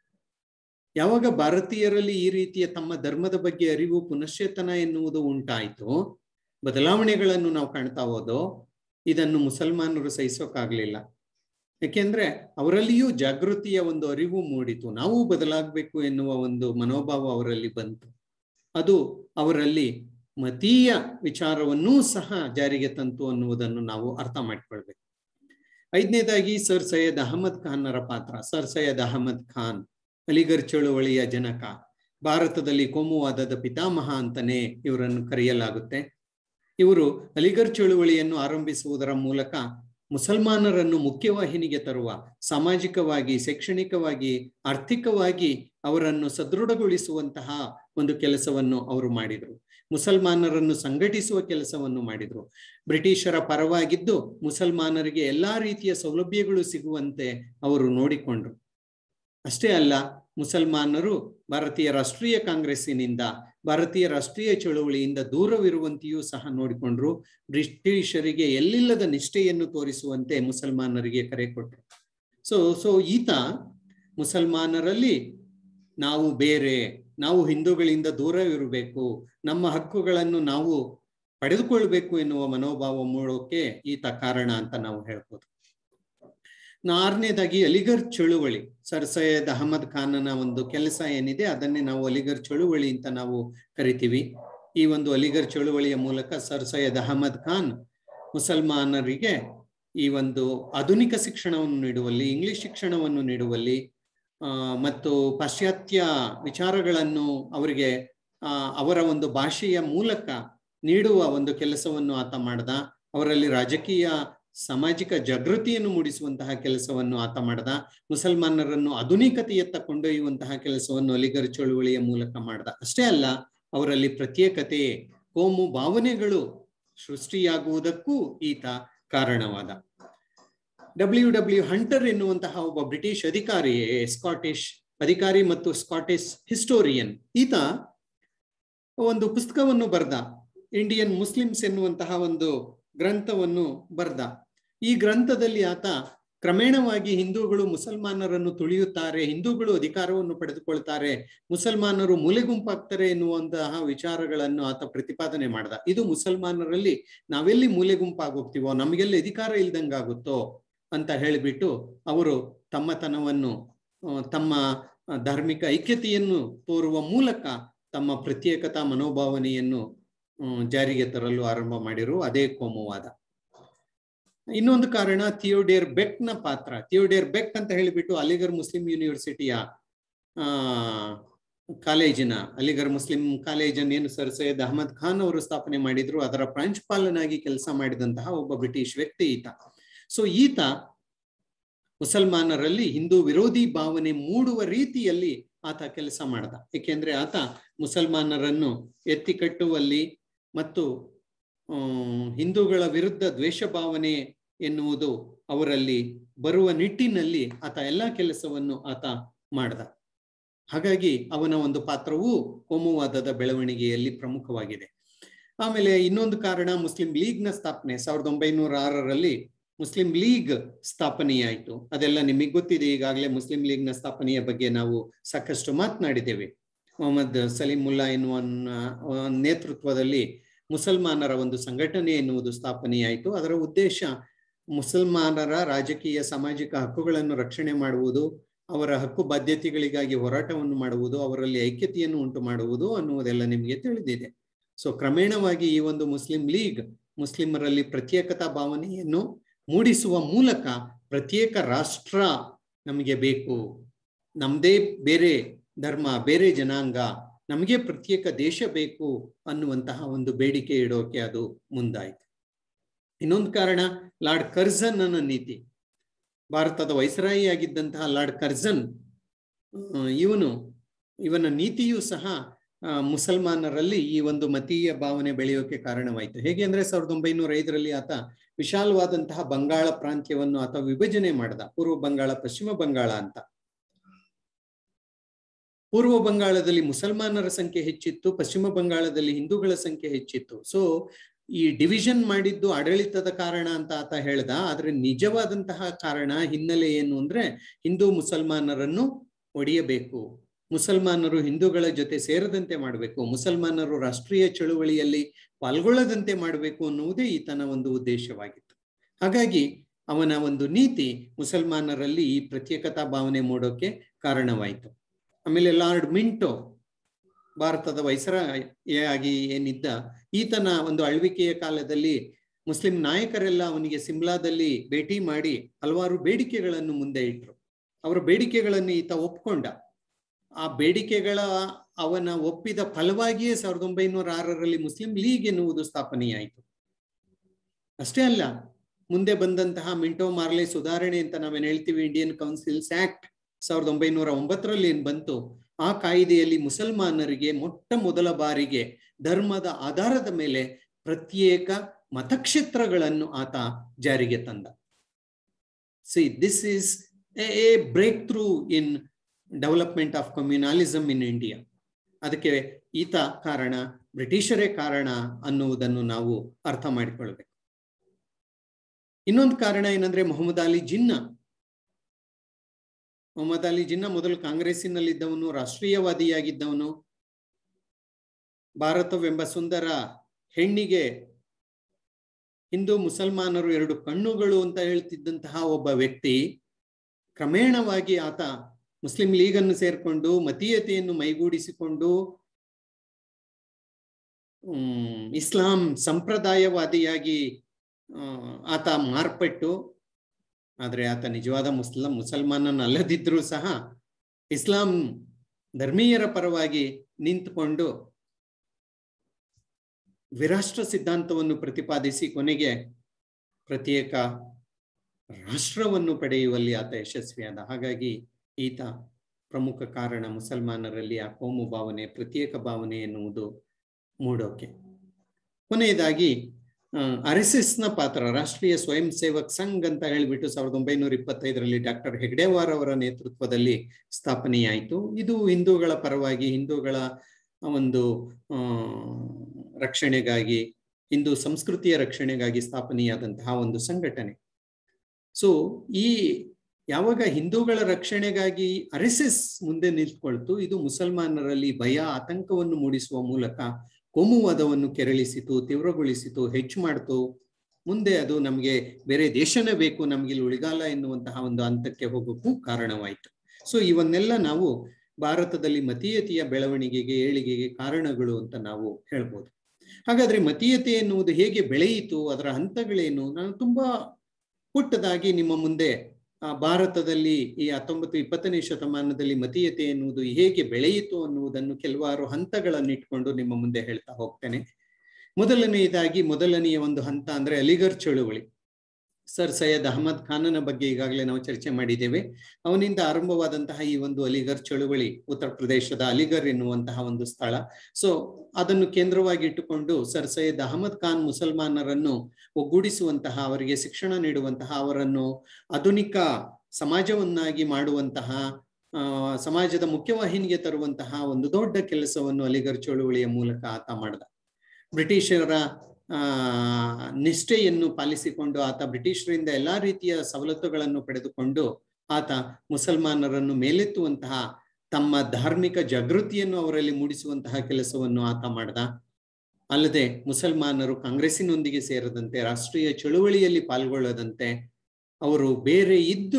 [SPEAKER 1] ಯಾವಾಗ ಭಾರತೀಯರಲ್ಲಿ ಈ ರೀತಿಯ ತಮ್ಮ ಧರ್ಮದ ಬಗ್ಗೆ ಅರಿವು ಪುನಶ್ಚೇತನ ಎನ್ನುವುದು ಉಂಟಾಯಿತು ಬದಲಾವಣೆಗಳನ್ನು ನಾವು ಕಾಣ್ತಾ ಹೋದೋ ಇದನ್ನು ಮುಸಲ್ಮಾನರು ಸಹಿಸೋಕ್ಕಾಗ್ಲಿಲ್ಲ ಯಾಕೆಂದ್ರೆ ಅವರಲ್ಲಿಯೂ ಜಾಗೃತಿಯ ಒಂದು ಅರಿವು ಮೂಡಿತು ನಾವು ಬದಲಾಗಬೇಕು ಎನ್ನುವ ಒಂದು ಮನೋಭಾವ ಅವರಲ್ಲಿ ಬಂತು ಅದು ಅವರಲ್ಲಿ ಮತೀಯ ವಿಚಾರವನ್ನೂ ಸಹ ಜಾರಿಗೆ ತಂತು ಅನ್ನುವುದನ್ನು ನಾವು ಅರ್ಥ ಮಾಡಿಕೊಳ್ಬೇಕು ಐದನೇದಾಗಿ ಸರ್ ಸೈಯದ್ ಅಹಮದ್ ಖಾನ್ನರ ಪಾತ್ರ ಸರ್ ಸೈಯದ್ ಅಹಮದ್ ಖಾನ್ ಅಲಿಗರ್ ಚಳುವಳಿಯ ಜನಕ ಭಾರತದಲ್ಲಿ ಕೋಮುವಾದದ ಪಿತಾಮಹ ಅಂತಾನೆ ಇವರನ್ನು ಕರೆಯಲಾಗುತ್ತೆ ಇವರು ಅಲಿಗರ್ ಚಳುವಳಿಯನ್ನು ಆರಂಭಿಸುವುದರ ಮೂಲಕ ಮುಸಲ್ಮಾನರನ್ನು ಮುಖ್ಯವಾಹಿನಿಗೆ ತರುವ ಸಾಮಾಜಿಕವಾಗಿ ಶೈಕ್ಷಣಿಕವಾಗಿ ಆರ್ಥಿಕವಾಗಿ ಅವರನ್ನು ಸದೃಢಗೊಳಿಸುವಂತಹ ಒಂದು ಕೆಲಸವನ್ನು ಅವರು ಮಾಡಿದರು ಮುಸಲ್ಮಾನರನ್ನು ಸಂಘಟಿಸುವ ಕೆಲಸವನ್ನು ಮಾಡಿದರು ಬ್ರಿಟಿಷರ ಪರವಾಗಿದ್ದು ಮುಸಲ್ಮಾನರಿಗೆ ಎಲ್ಲಾ ರೀತಿಯ ಸೌಲಭ್ಯಗಳು ಸಿಗುವಂತೆ ಅವರು ನೋಡಿಕೊಂಡ್ರು ಅಷ್ಟೇ ಅಲ್ಲ ಮುಸಲ್ಮಾನರು ಭಾರತೀಯ ರಾಷ್ಟ್ರೀಯ ಕಾಂಗ್ರೆಸ್ಸಿನಿಂದ ಭಾರತೀಯ ರಾಷ್ಟ್ರೀಯ ಚಳುವಳಿಯಿಂದ ದೂರವಿರುವಂತೆಯೂ ಸಹ ನೋಡಿಕೊಂಡ್ರು ಬ್ರಿಟಿಷರಿಗೆ ಎಲ್ಲಿಲ್ಲದ ನಿಷ್ಠೆಯನ್ನು ತೋರಿಸುವಂತೆ ಮುಸಲ್ಮಾನರಿಗೆ ಕರೆ ಕೊಟ್ಟರು ಸೊ ಸೊ ಈತ ಮುಸಲ್ಮಾನರಲ್ಲಿ ನಾವು ಬೇರೆ ನಾವು ಹಿಂದೂಗಳಿಂದ ದೂರವಿರಬೇಕು ನಮ್ಮ ಹಕ್ಕುಗಳನ್ನು ನಾವು ಪಡೆದುಕೊಳ್ಬೇಕು ಎನ್ನುವ ಮನೋಭಾವ ಮೂಡೋಕೆ ಈತ ಕಾರಣ ಅಂತ ನಾವು ಹೇಳ್ಬೋದು ಆರನೇದಾಗಿ ಅಲಿಗರ್ ಚಳುವಳಿ ಸರ್ ಸೈಯದ್ ಅಹಮದ್ ಖಾನನ ಒಂದು ಕೆಲಸ ಏನಿದೆ ಅದನ್ನೇ ನಾವು ಅಲಿಗರ್ ಚಳುವಳಿ ಅಂತ ನಾವು ಕರಿತೀವಿ ಈ ಒಂದು ಅಲಿಗರ್ ಚಳುವಳಿಯ ಮೂಲಕ ಸರ್ ಸೈಯದ್ ಅಹಮದ್ ಖಾನ್ ಮುಸಲ್ಮಾನರಿಗೆ ಈ ಒಂದು ಆಧುನಿಕ ಶಿಕ್ಷಣವನ್ನು ನೀಡುವಲ್ಲಿ ಇಂಗ್ಲಿಷ್ ಶಿಕ್ಷಣವನ್ನು ನೀಡುವಲ್ಲಿ ಆ ಮತ್ತು ಪಾಶ್ಚಾತ್ಯ ವಿಚಾರಗಳನ್ನು ಅವರಿಗೆ ಆ ಅವರ ಒಂದು ಭಾಷೆಯ ಮೂಲಕ ನೀಡುವ ಒಂದು ಕೆಲಸವನ್ನು ಆತ ಮಾಡ್ದ ಅವರಲ್ಲಿ ರಾಜಕೀಯ ಸಾಮಾಜಿಕ ಜಾಗೃತಿಯನ್ನು ಮೂಡಿಸುವಂತಹ ಕೆಲಸವನ್ನು ಆತ ಮಾಡ್ದ ಮುಸಲ್ಮಾನರನ್ನು ಆಧುನಿಕತೆಯತ್ತ ಕೊಂಡೊಯ್ಯುವಂತಹ ಕೆಲಸವನ್ನು ಅಲಿಗರ್ ಚಳುವಳಿಯ ಮೂಲಕ ಮಾಡ್ದ ಅಷ್ಟೇ ಅಲ್ಲ ಅವರಲ್ಲಿ ಪ್ರತ್ಯೇಕತೆ ಕೋಮು ಭಾವನೆಗಳು ಸೃಷ್ಟಿಯಾಗುವುದಕ್ಕೂ ಈತ ಕಾರಣವಾದ ಡಬ್ಲ್ಯೂ ಡಬ್ಲ್ಯೂ ಹಂಟರ್ ಎನ್ನುವಂತಹ ಒಬ್ಬ ಬ್ರಿಟಿಷ್ ಅಧಿಕಾರಿ ಸ್ಕಾಟಿಷ್ ಅಧಿಕಾರಿ ಮತ್ತು ಸ್ಕಾಟಿಷ್ ಹಿಸ್ಟೋರಿಯನ್ ಈತ ಒಂದು ಪುಸ್ತಕವನ್ನು ಬರೆದ ಇಂಡಿಯನ್ ಮುಸ್ಲಿಮ್ಸ್ ಎನ್ನುವಂತಹ ಒಂದು ಗ್ರಂಥವನ್ನು ಬರೆದ ಈ ಗ್ರಂಥದಲ್ಲಿ ಆತ ಕ್ರಮೇಣವಾಗಿ ಹಿಂದೂಗಳು ಮುಸಲ್ಮಾನರನ್ನು ತುಳಿಯುತ್ತಾರೆ ಹಿಂದೂಗಳು ಅಧಿಕಾರವನ್ನು ಪಡೆದುಕೊಳ್ತಾರೆ ಮುಸಲ್ಮಾನರು ಮೂಲೆಗುಂಪಾಗ್ತಾರೆ ಎನ್ನುವಂತಹ ವಿಚಾರಗಳನ್ನು ಆತ ಪ್ರತಿಪಾದನೆ ಮಾಡ್ದ ಇದು ಮುಸಲ್ಮಾನರಲ್ಲಿ ನಾವೆಲ್ಲಿ ಮೂಲೆಗುಂಪಾಗೋಗ್ತೀವೋ ನಮಗೆಲ್ಲಿ ಅಧಿಕಾರ ಇಲ್ದಂಗಾಗುತ್ತೋ ಅಂತ ಹೇಳಿಬಿಟ್ಟು ಅವರು ತಮ್ಮತನವನ್ನು ತಮ್ಮ ಧಾರ್ಮಿಕ ಐಕ್ಯತೆಯನ್ನು ತೋರುವ ಮೂಲಕ ತಮ್ಮ ಪ್ರತ್ಯೇಕತಾ ಮನೋಭಾವನೆಯನ್ನು ಜಾರಿಗೆ ತರಲು ಆರಂಭ ಮಾಡಿರು ಅದೇ ಕೋಮುವಾದ ಇನ್ನೊಂದು ಕಾರಣ ಥಿಯೋಡೇರ್ ಬೆಕ್ ನ ಪಾತ್ರ ಥಿಯೋಡೇರ್ ಬೆಕ್ ಅಂತ ಹೇಳಿಬಿಟ್ಟು ಅಲಿಗರ್ ಮುಸ್ಲಿಂ ಯೂನಿವರ್ಸಿಟಿಯ ಆ ಕಾಲೇಜಿನ ಅಲಿಗರ್ ಮುಸ್ಲಿಂ ಕಾಲೇಜನ್ನು ಏನು ಸರ್ ಸೈಯದ್ ಅಹಮದ್ ಖಾನ್ ಅವರು ಸ್ಥಾಪನೆ ಮಾಡಿದ್ರು ಅದರ ಪ್ರಾಂಶುಪಾಲನಾಗಿ ಕೆಲಸ ಮಾಡಿದಂತಹ ಒಬ್ಬ ಬ್ರಿಟಿಷ್ ವ್ಯಕ್ತಿ ಈತ ಸೊ ಈತ ಮುಸಲ್ಮಾನರಲ್ಲಿ ಹಿಂದೂ ವಿರೋಧಿ ಭಾವನೆ ಮೂಡುವ ರೀತಿಯಲ್ಲಿ ಆತ ಕೆಲಸ ಮಾಡ್ದ ಏಕೆಂದ್ರೆ ಆತ ಮುಸಲ್ಮಾನರನ್ನು ಎತ್ತಿ ಕಟ್ಟುವಲ್ಲಿ ಮತ್ತು ಹಿಂದೂಗಳ ವಿರುದ್ಧ ದ್ವೇಷ ಭಾವನೆ ಎನ್ನುವುದು ಅವರಲ್ಲಿ ಬರುವ ನಿಟ್ಟಿನಲ್ಲಿ ಆತ ಎಲ್ಲ ಕೆಲಸವನ್ನು ಆತ ಮಾಡ್ದ ಹಾಗಾಗಿ ಅವನ ಒಂದು ಪಾತ್ರವೂ ಕೋಮುವಾದದ ಬೆಳವಣಿಗೆಯಲ್ಲಿ ಪ್ರಮುಖವಾಗಿದೆ ಆಮೇಲೆ ಇನ್ನೊಂದು ಕಾರಣ ಮುಸ್ಲಿಂ ಲೀಗ್ನ ಸ್ಥಾಪನೆ ಸಾವಿರದ ಒಂಬೈನೂರ ಆರರಲ್ಲಿ ಮುಸ್ಲಿಂ ಲೀಗ್ ಸ್ಥಾಪನೆಯಾಯಿತು ಅದೆಲ್ಲ ನಿಮಗೆ ಗೊತ್ತಿದೆ ಈಗಾಗಲೇ ಮುಸ್ಲಿಂ ಲೀಗ್ನ ಸ್ಥಾಪನೆಯ ಬಗ್ಗೆ ನಾವು ಸಾಕಷ್ಟು ಮಾತನಾಡಿದ್ದೇವೆ ಮೊಹಮ್ಮದ್ ಸಲೀಮುಲ್ಲಾ ಎನ್ನುವ ನೇತೃತ್ವದಲ್ಲಿ ಮುಸಲ್ಮಾನರ ಒಂದು ಸಂಘಟನೆ ಎನ್ನುವುದು ಸ್ಥಾಪನೆಯಾಯಿತು ಅದರ ಉದ್ದೇಶ ಮುಸಲ್ಮಾನರ ರಾಜಕೀಯ ಸಾಮಾಜಿಕ ಹಕ್ಕುಗಳನ್ನು ರಕ್ಷಣೆ ಮಾಡುವುದು ಅವರ ಹಕ್ಕು ಬಾಧ್ಯತೆಗಳಿಗಾಗಿ ಹೋರಾಟವನ್ನು ಮಾಡುವುದು ಅವರಲ್ಲಿ ಐಕ್ಯತೆಯನ್ನು ಉಂಟು ಮಾಡುವುದು ಅನ್ನುವುದೆಲ್ಲ ನಿಮಗೆ ತಿಳಿದಿದೆ ಸೊ ಕ್ರಮೇಣವಾಗಿ ಈ ಒಂದು ಮುಸ್ಲಿಂ ಲೀಗ್ ಮುಸ್ಲಿಮರಲ್ಲಿ ಪ್ರತ್ಯೇಕತಾ ಭಾವನೆಯನ್ನು ಮೂಡಿಸುವ ಮೂಲಕ ಪ್ರತ್ಯೇಕ ರಾಷ್ಟ್ರ ನಮಗೆ ಬೇಕು ನಮ್ದೇ ಬೇರೆ ಧರ್ಮ ಬೇರೆ ಜನಾಂಗ ನಮಗೆ ಪ್ರತ್ಯೇಕ ದೇಶ ಬೇಕು ಅನ್ನುವಂತಹ ಒಂದು ಬೇಡಿಕೆ ಇಡೋಕೆ ಅದು ಮುಂದಾಯಿತು ಇನ್ನೊಂದು ಕಾರಣ ಲಾರ್ಡ್ ಕರ್ಜನ್ ಅನ್ನೋ ನೀತಿ ಭಾರತದ ವೈಸರಾಯಿ ಆಗಿದ್ದಂತಹ ಲಾರ್ಡ್ ಕರ್ಜನ್ ಇವನು ಇವನ ನೀತಿಯೂ ಸಹ ಮುಸಲ್ಮಾನರಲ್ಲಿ ಈ ಒಂದು ಮತೀಯ ಭಾವನೆ ಬೆಳೆಯೋಕೆ ಕಾರಣವಾಯಿತು ಹೇಗೆ ಅಂದ್ರೆ ಸಾವಿರದ ಒಂಬೈನೂರ ಐದರಲ್ಲಿ ಆತ ವಿಶಾಲವಾದಂತಹ ಬಂಗಾಳ ಪ್ರಾಂತ್ಯವನ್ನು ಆತ ವಿಭಜನೆ ಮಾಡ್ದ ಪೂರ್ವ ಬಂಗಾಳ ಪಶ್ಚಿಮ ಬಂಗಾಳ ಅಂತ ಪೂರ್ವ ಬಂಗಾಳದಲ್ಲಿ ಮುಸಲ್ಮಾನರ ಸಂಖ್ಯೆ ಹೆಚ್ಚಿತ್ತು ಪಶ್ಚಿಮ ಬಂಗಾಳದಲ್ಲಿ ಹಿಂದೂಗಳ ಸಂಖ್ಯೆ ಹೆಚ್ಚಿತ್ತು ಸೊ ಈ ಡಿವಿಷನ್ ಮಾಡಿದ್ದು ಆಡಳಿತದ ಕಾರಣ ಅಂತ ಆತ ಹೇಳ್ದ ಆದ್ರೆ ನಿಜವಾದಂತಹ ಕಾರಣ ಹಿನ್ನೆಲೆ ಏನು ಅಂದ್ರೆ ಹಿಂದೂ ಮುಸಲ್ಮಾನರನ್ನು ಒಡೆಯಬೇಕು ಮುಸಲ್ಮಾನರು ಹಿಂದೂಗಳ ಜೊತೆ ಸೇರದಂತೆ ಮಾಡಬೇಕು ಮುಸಲ್ಮಾನರು ರಾಷ್ಟ್ರೀಯ ಚಳುವಳಿಯಲ್ಲಿ ಪಾಲ್ಗೊಳ್ಳದಂತೆ ಮಾಡಬೇಕು ಅನ್ನುವುದೇ ಈತನ ಒಂದು ಉದ್ದೇಶವಾಗಿತ್ತು ಹಾಗಾಗಿ ಅವನ ಒಂದು ನೀತಿ ಮುಸಲ್ಮಾನರಲ್ಲಿ ಈ ಪ್ರತ್ಯೇಕತಾ ಭಾವನೆ ಮೂಡೋಕೆ ಕಾರಣವಾಯಿತು ಆಮೇಲೆ ಲಾರ್ಡ್ ಮಿಂಟೋ ಭಾರತದ ವೈಸರಾಗಿ ಏನಿದ್ದ ಈತನ ಒಂದು ಆಳ್ವಿಕೆಯ ಕಾಲದಲ್ಲಿ ಮುಸ್ಲಿಂ ನಾಯಕರೆಲ್ಲ ಅವನಿಗೆ ಸಿಮ್ಲಾದಲ್ಲಿ ಭೇಟಿ ಮಾಡಿ ಹಲವಾರು ಬೇಡಿಕೆಗಳನ್ನು ಮುಂದೆ ಇಟ್ರು ಅವರ ಬೇಡಿಕೆಗಳನ್ನು ಈತ ಒಪ್ಕೊಂಡ ಆ ಬೇಡಿಕೆಗಳ ಅವನ ಒಪ್ಪಿದ ಫಲವಾಗಿಯೇ ಸಾವಿರದ ಒಂಬೈನೂರ ಆರರಲ್ಲಿ ಮುಸ್ಲಿಂ ಲೀಗ್ ಎನ್ನುವುದು ಸ್ಥಾಪನೆಯಾಯಿತು ಅಷ್ಟೇ ಅಲ್ಲ ಮುಂದೆ ಬಂದಂತಹ ಮಿಂಟೋ ಮಾರ್ಲೆ ಸುಧಾರಣೆ ಅಂತ ನಾವೇನು ಹೇಳ್ತೀವಿ ಇಂಡಿಯನ್ ಕೌನ್ಸಿಲ್ಸ್ ಆಕ್ಟ್ ಸಾವಿರದ ಒಂಬೈನೂರ ಒಂಬತ್ತರಲ್ಲಿ ಏನ್ ಬಂತು ಆ ಕಾಯ್ದೆಯಲ್ಲಿ ಮುಸಲ್ಮಾನರಿಗೆ ಮೊಟ್ಟ ಮೊದಲ ಬಾರಿಗೆ ಧರ್ಮದ ಆಧಾರದ ಮೇಲೆ ಪ್ರತ್ಯೇಕ ಮತಕ್ಷೇತ್ರಗಳನ್ನು ಆತ ಜಾರಿಗೆ ತಂದ see this is a breakthrough in development of communalism in India ಅದಕ್ಕೆ ಈತ ಕಾರಣ ಬ್ರಿಟಿಷರೇ ಕಾರಣ ಅನ್ನುವುದನ್ನು ನಾವು ಅರ್ಥ ಮಾಡಿಕೊಳ್ಬೇಕು ಇನ್ನೊಂದು ಕಾರಣ ಏನಂದ್ರೆ ಮೊಹಮ್ಮದ್ ಅಲಿ ಜಿನ್ನಾ ಮೊಹಮ್ಮದ್ ಅಲಿ ಜಿನ್ನಾ ಮೊದಲು ಕಾಂಗ್ರೆಸ್ಸಿನಲ್ಲಿದ್ದವನು ರಾಷ್ಟ್ರೀಯವಾದಿಯಾಗಿದ್ದವನು ಭಾರತವೆಂಬ ಸುಂದರ ಹೆಣ್ಣಿಗೆ ಹಿಂದೂ ಮುಸಲ್ಮಾನರು ಎರಡು ಕಣ್ಣುಗಳು ಅಂತ ಹೇಳ್ತಿದ್ದಂತಹ ಒಬ್ಬ ವ್ಯಕ್ತಿ ಕ್ರಮೇಣವಾಗಿ ಆತ ಮುಸ್ಲಿಂ ಲೀಗನ್ನು ಸೇರ್ಕೊಂಡು ಮತೀಯತೆಯನ್ನು ಮೈಗೂಡಿಸಿಕೊಂಡು ಹ್ಮ್ ಇಸ್ಲಾಂ ಸಂಪ್ರದಾಯವಾದಿಯಾಗಿ ಆತ ಮಾರ್ಪಟ್ಟು ಆದರೆ ಆತ ನಿಜವಾದ ಮುಸ್ಲಿಂ ಮುಸಲ್ಮಾನನಲ್ಲದಿದ್ರೂ ಸಹ ಇಸ್ಲಾಂ ಧರ್ಮೀಯರ ಪರವಾಗಿ ನಿಂತುಕೊಂಡು ವಿರಾಷ್ಟ್ರ ಸಿದ್ಧಾಂತವನ್ನು ಪ್ರತಿಪಾದಿಸಿ ಕೊನೆಗೆ ಪ್ರತ್ಯೇಕ ರಾಷ್ಟ್ರವನ್ನು ಪಡೆಯುವಲ್ಲಿ ಆತ ಯಶಸ್ವಿಯಾದ ಹಾಗಾಗಿ ಈತ ಪ್ರಮುಖ ಕಾರಣ ಮುಸಲ್ಮಾನರಲ್ಲಿ ಆ ಕೋಮು ಭಾವನೆ ಪ್ರತ್ಯೇಕ ಭಾವನೆ ಎನ್ನುವುದು ಮೂಡೋಕೆ ಕೊನೆಯದಾಗಿ ಆರ್ ಎಸ್ ಎಸ್ ನ ಪಾತ್ರ ರಾಷ್ಟ್ರೀಯ ಸ್ವಯಂ ಸೇವಕ್ ಸಂಘ್ ಅಂತ ಹೇಳಿಬಿಟ್ಟು ಸಾವಿರದ ಒಂಬೈನೂರ ಇಪ್ಪತ್ತೈದರಲ್ಲಿ ಡಾಕ್ಟರ್ ಹೆಗ್ಡೇವಾರ್ ಅವರ ನೇತೃತ್ವದಲ್ಲಿ ಸ್ಥಾಪನೆಯಾಯಿತು ಇದು ಹಿಂದೂಗಳ ಪರವಾಗಿ ಹಿಂದೂಗಳ ಒಂದು ಆ ರಕ್ಷಣೆಗಾಗಿ ಹಿಂದೂ ಸಂಸ್ಕೃತಿಯ ರಕ್ಷಣೆಗಾಗಿ ಸ್ಥಾಪನೆಯಾದಂತಹ ಒಂದು ಸಂಘಟನೆ ಸೊ ಈ ಯಾವಾಗ ಹಿಂದೂಗಳ ರಕ್ಷಣೆಗಾಗಿ ಆರ್ ಎಸ್ ಎಸ್ ಮುಂದೆ ನಿಂತ್ಕೊಳ್ತು ಇದು ಮುಸಲ್ಮಾನರಲ್ಲಿ ಭಯ ಆತಂಕವನ್ನು ಮೂಡಿಸುವ ಮೂಲಕ ಕೋಮುವಾದವನ್ನು ಕೆರಳಿಸಿತು ತೀವ್ರಗೊಳಿಸಿತು ಹೆಚ್ಚು ಮಾಡ್ತು ಮುಂದೆ ಅದು ನಮಗೆ ಬೇರೆ ದೇಶನೇ ಬೇಕು ನಮ್ಗೆ ಇಲ್ಲಿ ಉಳಿಗಾಲ ಎನ್ನುವಂತಹ ಒಂದು ಹಂತಕ್ಕೆ ಹೋಗೋಕ್ಕೂ ಕಾರಣವಾಯಿತು ಸೊ ಇವನ್ನೆಲ್ಲ ನಾವು ಭಾರತದಲ್ಲಿ ಮತೀಯತೆಯ ಬೆಳವಣಿಗೆಗೆ ಏಳಿಗೆಗೆ ಕಾರಣಗಳು ಅಂತ ನಾವು ಹೇಳ್ಬೋದು ಹಾಗಾದ್ರೆ ಮತೀಯತೆ ಎನ್ನುವುದು ಹೇಗೆ ಬೆಳೆಯಿತು ಅದರ ಹಂತಗಳೇನು ನಾನು ತುಂಬಾ ಪುಟ್ಟದಾಗಿ ನಿಮ್ಮ ಮುಂದೆ ಭಾರತದಲ್ಲಿ ಈ ಹತ್ತೊಂಬತ್ತು ಇಪ್ಪತ್ತನೇ ಶತಮಾನದಲ್ಲಿ ಮತೀಯತೆ ಎನ್ನುವುದು ಹೇಗೆ ಬೆಳೆಯಿತು ಅನ್ನುವುದನ್ನು ಕೆಲವಾರು ಹಂತಗಳನ್ನು ಇಟ್ಕೊಂಡು ನಿಮ್ಮ ಮುಂದೆ ಹೇಳ್ತಾ ಹೋಗ್ತೇನೆ ಮೊದಲನೆಯದಾಗಿ ಮೊದಲನೆಯ ಒಂದು ಹಂತ ಅಂದ್ರೆ ಅಲಿಗರ್ ಚಳುವಳಿ ಸರ್ ಸೈಯದ್ ಅಹಮದ್ ಖಾನನ ಬಗ್ಗೆ ಈಗಾಗಲೇ ನಾವು ಚರ್ಚೆ ಮಾಡಿದ್ದೇವೆ ಅವನಿಂದ ಆರಂಭವಾದಂತಹ ಈ ಒಂದು ಅಲಿಗರ್ ಚಳುವಳಿ ಉತ್ತರ ಪ್ರದೇಶದ ಅಲಿಗರ್ ಎನ್ನುವಂತಹ ಒಂದು ಸ್ಥಳ ಸೊ ಅದನ್ನು ಕೇಂದ್ರವಾಗಿ ಇಟ್ಟುಕೊಂಡು ಸರ್ ಸೈಯದ್ ಅಹಮದ್ ಖಾನ್ ಮುಸಲ್ಮಾನರನ್ನು ಒಗ್ಗೂಡಿಸುವಂತಹ ಅವರಿಗೆ ಶಿಕ್ಷಣ ನೀಡುವಂತಹ ಅವರನ್ನು ಆಧುನಿಕ ಸಮಾಜವನ್ನಾಗಿ ಮಾಡುವಂತಹ ಸಮಾಜದ ಮುಖ್ಯವಾಹಿನಿಗೆ ತರುವಂತಹ ಒಂದು ದೊಡ್ಡ ಕೆಲಸವನ್ನು ಅಲಿಗರ್ ಚಳುವಳಿಯ ಮೂಲಕ ಆತ ಮಾಡಿದ ಬ್ರಿಟಿಷರ ಆ ನಿಷ್ಠೆಯನ್ನು ಪಾಲಿಸಿಕೊಂಡು ಆತ ಬ್ರಿಟಿಷರಿಂದ ಎಲ್ಲಾ ರೀತಿಯ ಸವಲತ್ತುಗಳನ್ನು ಪಡೆದುಕೊಂಡು ಆತ ಮುಸಲ್ಮಾನರನ್ನು ಮೇಲೆತ್ತುವಂತಹ ತಮ್ಮ ಧಾರ್ಮಿಕ ಜಾಗೃತಿಯನ್ನು ಅವರಲ್ಲಿ ಮೂಡಿಸುವಂತಹ ಕೆಲಸವನ್ನು ಆತ ಮಾಡ್ದ ಅಲ್ಲದೆ ಮುಸಲ್ಮಾನರು ಕಾಂಗ್ರೆಸ್ಸಿನೊಂದಿಗೆ ಸೇರದಂತೆ ರಾಷ್ಟ್ರೀಯ ಚಳುವಳಿಯಲ್ಲಿ ಪಾಲ್ಗೊಳ್ಳದಂತೆ ಅವರು ಬೇರೆ ಇದ್ದು